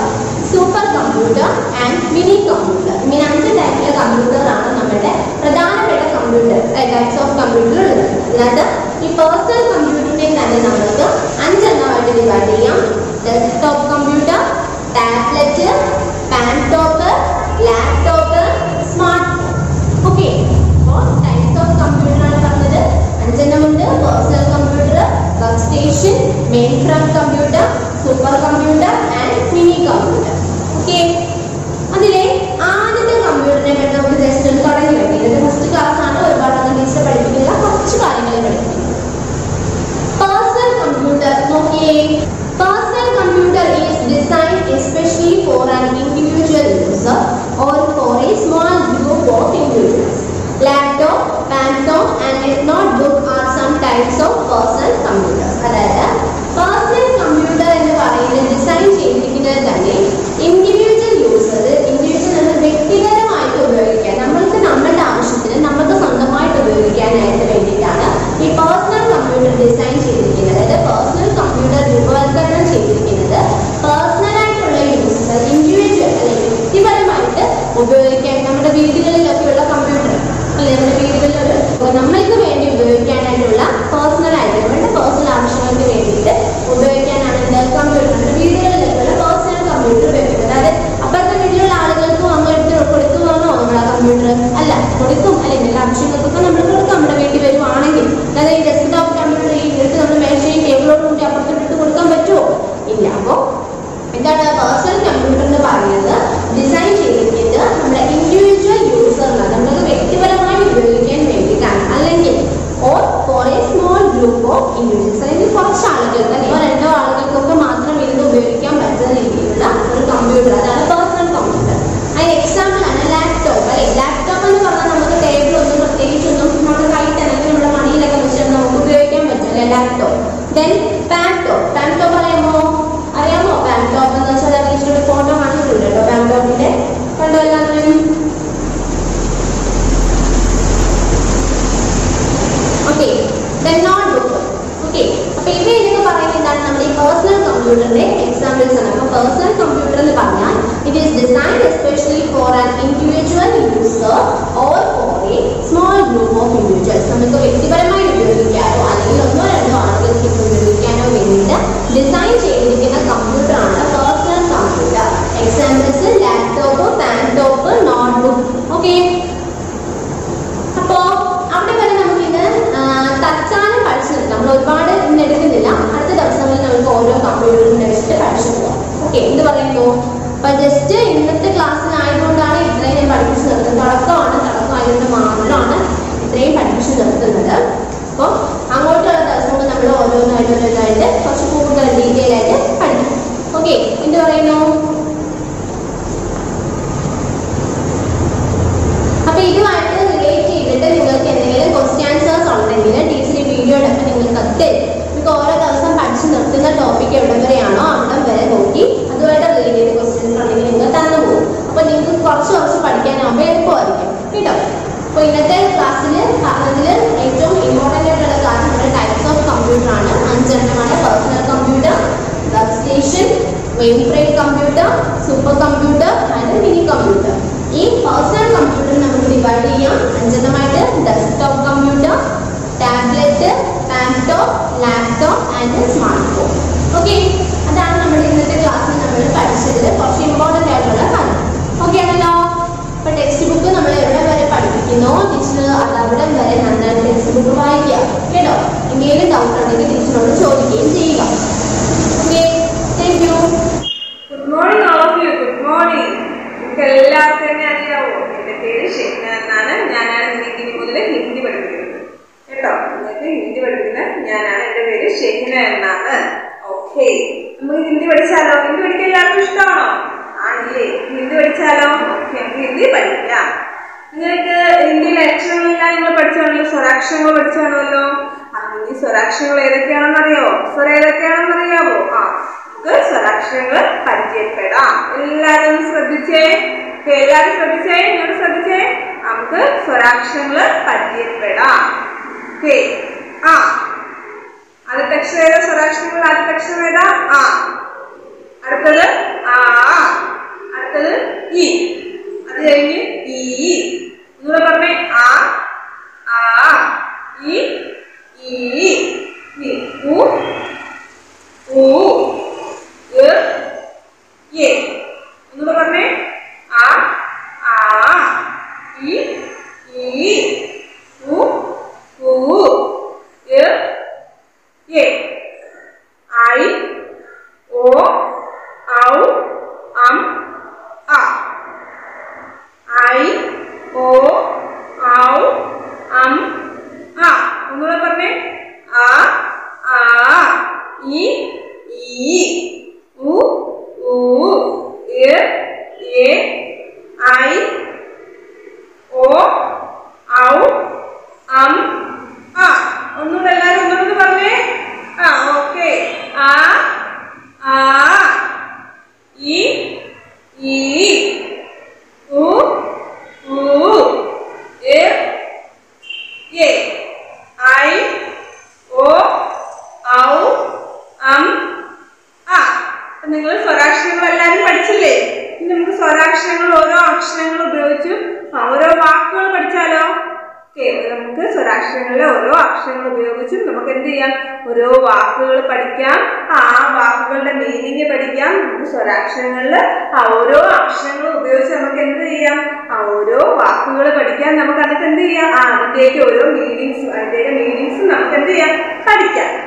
personal കമ്പ്യൂട്ടറിനെ തന്നെ നമുക്ക് അഞ്ചെണ്ണമായിട്ട് ഡിവൈഡ് ചെയ്യാം desktop computer tablet palmtop laptop smart okay അപ്പോൾ ടൈപ്സ് ഓഫ് കമ്പ്യൂട്ടർ ആണ് പറഞ്ഞത് അഞ്ചെണ്ണമുണ്ട് personal computer workstation mainframe computer supercomputer and minicomputer okay അതിലെ ആദ്യത്തെ കമ്പ്യൂട്ടറിനെ പറ്റി നമുക്ക് ജസ്റ്റ് ഒന്ന് തുടങ്ങി വെക്കാം ഇതിന്റെ ഫസ്റ്റ് ക്ലാസ് ആണ് ഒരുപാടൊന്നും ടീച്ചർ പഠിപ്പിക്കില്ല കുറച്ച് കാര്യങ്ങളെ പഠിപ്പിക്കും പേഴ്സണൽ കമ്പ്യൂട്ടർ നോക്കിയേ personal computer is design especially for an individual user or for a small group of individuals laptop palmtop and notebook are some types of personal computers അതായത് personal computer എന്ന് പറയുന്നത് design ചെയ്തിരിക്കുന്നത് തന്നെ individual user individual എന്ന വ്യക്തിപരമായിട്ട് ഉപയോഗിക്കാൻ നമ്മൾക്ക് നമ്മളുടെ ആവശ്യത്തിന് നമുക്ക് സ്വന്തമായിട്ട് ഉപയോഗിക്കാനായിട്ട് വേണ്ടിയിട്ടാണ് ഈ പേഴ്സണൽ കമ്പ്യൂട്ടർ ഡിസൈൻ ചെയ്തിരിക്കുന്നത് അതായത് പേഴ്സണൽ കമ്പ്യൂട്ടർ രൂപവൽക്കരണം ചെയ്തിരിക്കുന്നത് പേഴ്സണൽ ആയിട്ടുള്ള യൂസർ ഇൻഡിവിജ്വൽ അല്ലെങ്കിൽ വ്യക്തിപരമായിട്ട് ഉപയോഗിക്കാൻ നമ്മുടെ വീടുകളിലൊക്കെയുള്ള കമ്പ്യൂട്ടർ അല്ലെ നമ്മുടെ വീടുകളിൽ നമ്മൾക്ക് വേണ്ടി ഉപയോഗിക്കാനായിട്ടുള്ള പേഴ്സണൽ ആയിട്ട് നമ്മുടെ പേഴ്സണൽ ആവശ്യങ്ങൾക്ക് വേണ്ടിയിട്ട് ഉപയോഗിക്കാനാണ് എന്ത് കമ്പ്യൂട്ടർ നമ്മുടെ വീടുകളിലൊക്കെയുള്ള പേഴ്സണൽ കമ്പ്യൂട്ടർ ഉപയോഗിക്കുന്നത് അതായത് അപ്പുറത്തെ വീട്ടിലുള്ള ആളുകൾക്ക് നമ്മൾ എടുത്ത് കൊടുക്കുവാണോ നമ്മൾ ആ കമ്പ്യൂട്ടർ അല്ല കൊടുക്കും അല്ലെങ്കിൽ എല്ലാ ആവശ്യങ്ങൾക്കൊക്കെ നമ്മൾ കൊടുക്കും നമ്മുടെ വീട്ടിൽ വരുവാണെങ്കിൽ അതായത് ഈ ഡെസ്ക്ടോപ്പ് കമ്പ്യൂട്ടർ ഈ എടുത്ത് നമ്മൾ മേശയും ടേബിളോട് കൂടി അപ്പുറത്തോട്ട് എടുത്ത് കൊടുക്കാൻ പറ്റുമോ ഇല്ല അപ്പോൾ എന്താണ് പേഴ്സണൽ കമ്പ്യൂട്ടർ എന്ന് പറയുന്നത് ഡിസൈൻ ചെയ്തിരിക്കുന്നത് നമ്മുടെ ഇൻഡിവിജ്വൽ യൂസറിന് നമുക്ക് വ്യക്തിപരമായി ഉപയോഗിക്കാൻ വേണ്ടിയിട്ടാണ് അല്ലെങ്കിൽ or for a small group of individuals അല്ലെങ്കിൽ കുറച്ച് ആളുകൾക്ക് അല്ലെങ്കിൽ രണ്ടോ ആളുകൾക്കൊക്കെ മാത്രം ഇരുന്ന് ഉപയോഗിക്കാൻ പറ്റുന്ന രീതിയിലുള്ള ഒരു കമ്പ്യൂട്ടർ അതാണ് പേഴ്സണൽ കമ്പ്യൂട്ടർ അതിന് എക്സാമ്പിൾ ആണ് ലാപ്ടോപ്പ് അല്ലെ ലാപ്ടോപ്പ് എന്ന് പറഞ്ഞാൽ നമുക്ക് ടേബിൾ ഒന്നും പ്രത്യേകിച്ചൊന്നും നമ്മുടെ കൈയിട്ട് അല്ലെങ്കിൽ നമ്മുടെ മണിയിലൊക്കെ വെച്ചിട്ട് നമുക്ക് ഉപയോഗിക്കാൻ പറ്റും അല്ലെ ലാപ്ടോപ്പ് ദെൻ പാൻടോപ്പ് പാൻടോപ്പ് അറിയാമോ അറിയാമോ പാൻടോപ്പ് എന്ന് വെച്ചാൽ അതിൽ ഇച്ചിരി ഫോട്ടോ കാണിച്ചിട്ടുണ്ട് കേട്ടോ പാൻടോപ്പിന്റെ കണ്ടോ എല്ലാവരും ഓക്കെ ദെൻ നോട്ട്ബുക്ക് ഓക്കെ അപ്പൊ ഇവയൊക്കെ പറയുന്നത് എന്താണ് നമ്മുടെ ഈ പേഴ്സണൽ കമ്പ്യൂട്ടറിന്റെ എക്സാമ്പിൾസ് ആണ് അപ്പൊ പേഴ്സണൽ കമ്പ്യൂട്ടർ എന്ന് പറഞ്ഞാൽ it is design especially for an individual user or for a small group of individuals നമുക്ക് വ്യക്തിപരമായി ഉപയോഗിക്കാനോ അല്ലെങ്കിൽ ഒന്നോ രണ്ടോ ആളുകൾക്ക് ഇത് ഉപയോഗിക്കാനോ വേണ്ടിയിട്ട് ഡിസൈൻ ചെയ്തിരിക്കുന്ന കമ്പ്യൂട്ടറാണ് personal computer examples laptop palmtop notebook okay അപ്പോ അവിടെ വരെ നമുക്കിത് തച്ചാലും പഠിച്ചു നിർത്താം നമ്മൾ ഒരുപാട് ഇന്ന് എടുക്കുന്നില്ല അടുത്ത ദിവസങ്ങളിൽ നമുക്ക് ഓരോ കമ്പ്യൂട്ടറിന്റെ വെച്ചിട്ട് പഠിച്ചു പോകാം ഓക്കെ എന്ത് പറയുന്നു അപ്പൊ ജസ്റ്റ് ഇന്നത്തെ ക്ലാസ്സിലായതുകൊണ്ടാണ് ഇത്രയും ഞാൻ പഠിപ്പിച്ചു നിർത്തുന്നത് തുടക്കമാണ് തുടക്കമായതുകൊണ്ട് മാത്രമാണ് ഇത്രയും പഠിപ്പിച്ചു നിർത്തുന്നത് അപ്പോൾ അങ്ങോട്ടുള്ള ദിവസങ്ങൾ നമ്മൾ ഓരോന്നായിട്ട് ഓരോന്നായിട്ട് കുറച്ച് കൂടുതൽ ഡീറ്റെയിൽ ആയിട്ട് പഠിക്കും ഓക്കെ എന്ത് പറയുന്നു അപ്പൊ ഇതുമായിട്ട് റിലേറ്റ് ചെയ്തിട്ട് നിങ്ങൾക്ക് എന്തെങ്കിലും ക്വസ്റ്റ്യൻ ആൻസേഴ്സ് ഉണ്ടെങ്കിൽ ടീച്ചർ ഈ വീഡിയോയുടെ ഒക്കെ നിങ്ങൾക്ക് അത് തരും നിങ്ങൾക്ക് ഓരോ ദിവസം പഠിച്ചു നിർത്തുന്ന ടോപ്പിക് എവിടെ വരെയാണോ അവിടെ വരെ നോക്കി അതുമായിട്ട് റിലേറ്റ് ചെയ്ത ക്വസ്റ്റ്യൻസ് ഉണ്ടെങ്കിൽ നിങ്ങൾ തന്നു പോകും അപ്പൊ നിങ്ങൾക്ക് കുറച്ച് കുറച്ച് പഠിക്കാനാകുമ്പോൾ എളുപ്പമായിരിക്കും കേട്ടോ അപ്പൊ ഇന്നത്തെ ക്ലാസ്സിൽ പറഞ്ഞതിൽ ഏറ്റവും ഇമ്പോർട്ടൻ്റ് ആയിട്ടുള്ള ക്ലാസ് നമ്മുടെ ടൈപ്സ് ഓഫ് കമ്പ്യൂട്ടർ ആണ് അഞ്ചെണ്ണമാണ് personal computer workstation mainframe computer supercomputer and minicomputer ഈ പേഴ്സണൽ കമ്പ്യൂട്ടർ നമുക്ക് ഡിവൈഡ് ചെയ്യാം അഞ്ചെണ്ണമായിട്ട് desktop computer tablet laptop laptop and smart phone okay അതാണ് നമ്മുടെ ഇന്നത്തെ ക്ലാസ്സിൽ നമ്മൾ പഠിച്ചത് കുറച്ച് ഇമ്പോർട്ടൻ്റ് ആയിട്ടുള്ള കാര്യം ഓക്കെ ആണല്ലോ അപ്പൊ ടെക്സ്റ്റ് ബുക്ക് നമ്മൾ എവിടെ വരെ പഠിപ്പിക്കുന്നോ ടീച്ചർ അത് അവിടെ വരെ നന്നായിട്ട് ടെക്സ്റ്റ് ബുക്ക് വായിക്കുക കേട്ടോ എന്തെങ്കിലും ഡൗട്ട് ഉണ്ടെങ്കിൽ ടീച്ചറിനോട് ചോദിക്കുകയും ചെയ്യുക okay thank you good morning all of you good morning നിങ്ങൾക്ക് എല്ലാവർക്കും എന്നെ അറിയാവോ എൻ്റെ പേര് ഷെഹ്ന എന്നാണ് ഞാനാണ് നിങ്ങൾക്ക് ഇനി മുതൽ ഹിന്ദി പഠിപ്പിക്കുന്നത് കേട്ടോ നിങ്ങൾക്ക് ഹിന്ദി പഠിപ്പിക്കുന്നത് ഞാനാണ് എൻ്റെ പേര് ഷെഹ്ന എന്നാണ് ഓക്കെ നമുക്ക് ഹിന്ദി പഠിച്ചാലോ ഹിന്ദി പഠിക്കാൻ എല്ലാവർക്കും ഇഷ്ടമാണോ ആണല്ലേ ഹിന്ദി പഠിച്ചാലോ ഓക്കെ നമുക്ക് ഹിന്ദി പഠിക്കാം നിങ്ങൾക്ക് ഹിന്ദിയിലെ അക്ഷരങ്ങളെല്ലാം നിങ്ങൾ പഠിച്ചാണല്ലോ സ്വരാക്ഷരങ്ങൾ പഠിച്ചാണല്ലോ ആ ഹിന്ദി സ്വരാക്ഷരങ്ങൾ ഏതൊക്കെയാണെന്ന് അറിയാവോ സ്വരം ഏതൊക്കെയാണെന്ന് അറിയാവോ ആ നമുക്ക് സ്വരാക്ഷരങ്ങൾ പരിചയപ്പെടാം എല്ലാവരും ശ്രദ്ധിച്ചേ ഓക്കേ, എല്ലാവരും ശ്രദ്ധിച്ചേ ഇങ്ങോട്ട് ശ്രദ്ധിച്ചേ നമുക്ക് സ്വരാക്ഷരങ്ങൾ പരിചയപ്പെടാം ഓക്കെ ആ ആദ്യത്തെ അക്ഷരം ഏതാ സ്വരാക്ഷരങ്ങൾ ആദ്യത്തെ അക്ഷരം ഏതാ ആ അടുത്തത് ആ അടുത്തത് ഇ അത് കഴിഞ്ഞ് ഈ നിങ്ങളെ പറഞ്ഞേ ആ ആ ഇ ഈ ഔ അം അ ഐ ഓ ഔ അം ആ ഒന്നുകൂടെ പറഞ്ഞേ ആ ആ ഇ ഈ ഉ ഊ ഇ എ ഐ ഓ ഔ അം ആ ഒന്നുകൂടെ എല്ലാവരും ഒന്നുകൂടെ പറഞ്ഞേ ആ ഓക്കെ ആ ആ ഇ ഈ ഉ ഊ എ എ ഐ ഓ ഔ അം ആ അപ്പൊ നിങ്ങൾ സ്വരാക്ഷരങ്ങൾ എല്ലാവരും പഠിച്ചില്ലേ ഇനി നമുക്ക് സ്വരാക്ഷരങ്ങൾ ഓരോ അക്ഷരങ്ങൾ ഉപയോഗിച്ച് ആ, ഓരോ വാക്കുകൾ പഠിച്ചാലോ ഓക്കെ നമുക്ക് സ്വരാക്ഷരങ്ങളിലെ ഓരോ അക്ഷരങ്ങൾ ഉപയോഗിച്ചും നമുക്ക് എന്ത് ചെയ്യാം ഓരോ വാക്കുകൾ പഠിക്കാം ആ വാക്കുകളുടെ മീനിങ് പഠിക്കാം നമുക്ക് സ്വരാക്ഷരങ്ങളിൽ ആ ഓരോ അക്ഷരങ്ങൾ ഉപയോഗിച്ച് നമുക്ക് എന്ത് ചെയ്യാം ആ ഓരോ വാക്കുകൾ പഠിക്കാൻ നമുക്ക് എന്നിട്ട് എന്ത് ചെയ്യാം ആ അതിന്റെയൊക്കെ ഓരോ മീനിങ്സ് അതിന്റെയൊക്കെ മീനിങ്സ് നമുക്ക് എന്ത് ചെയ്യാം പഠിക്കാം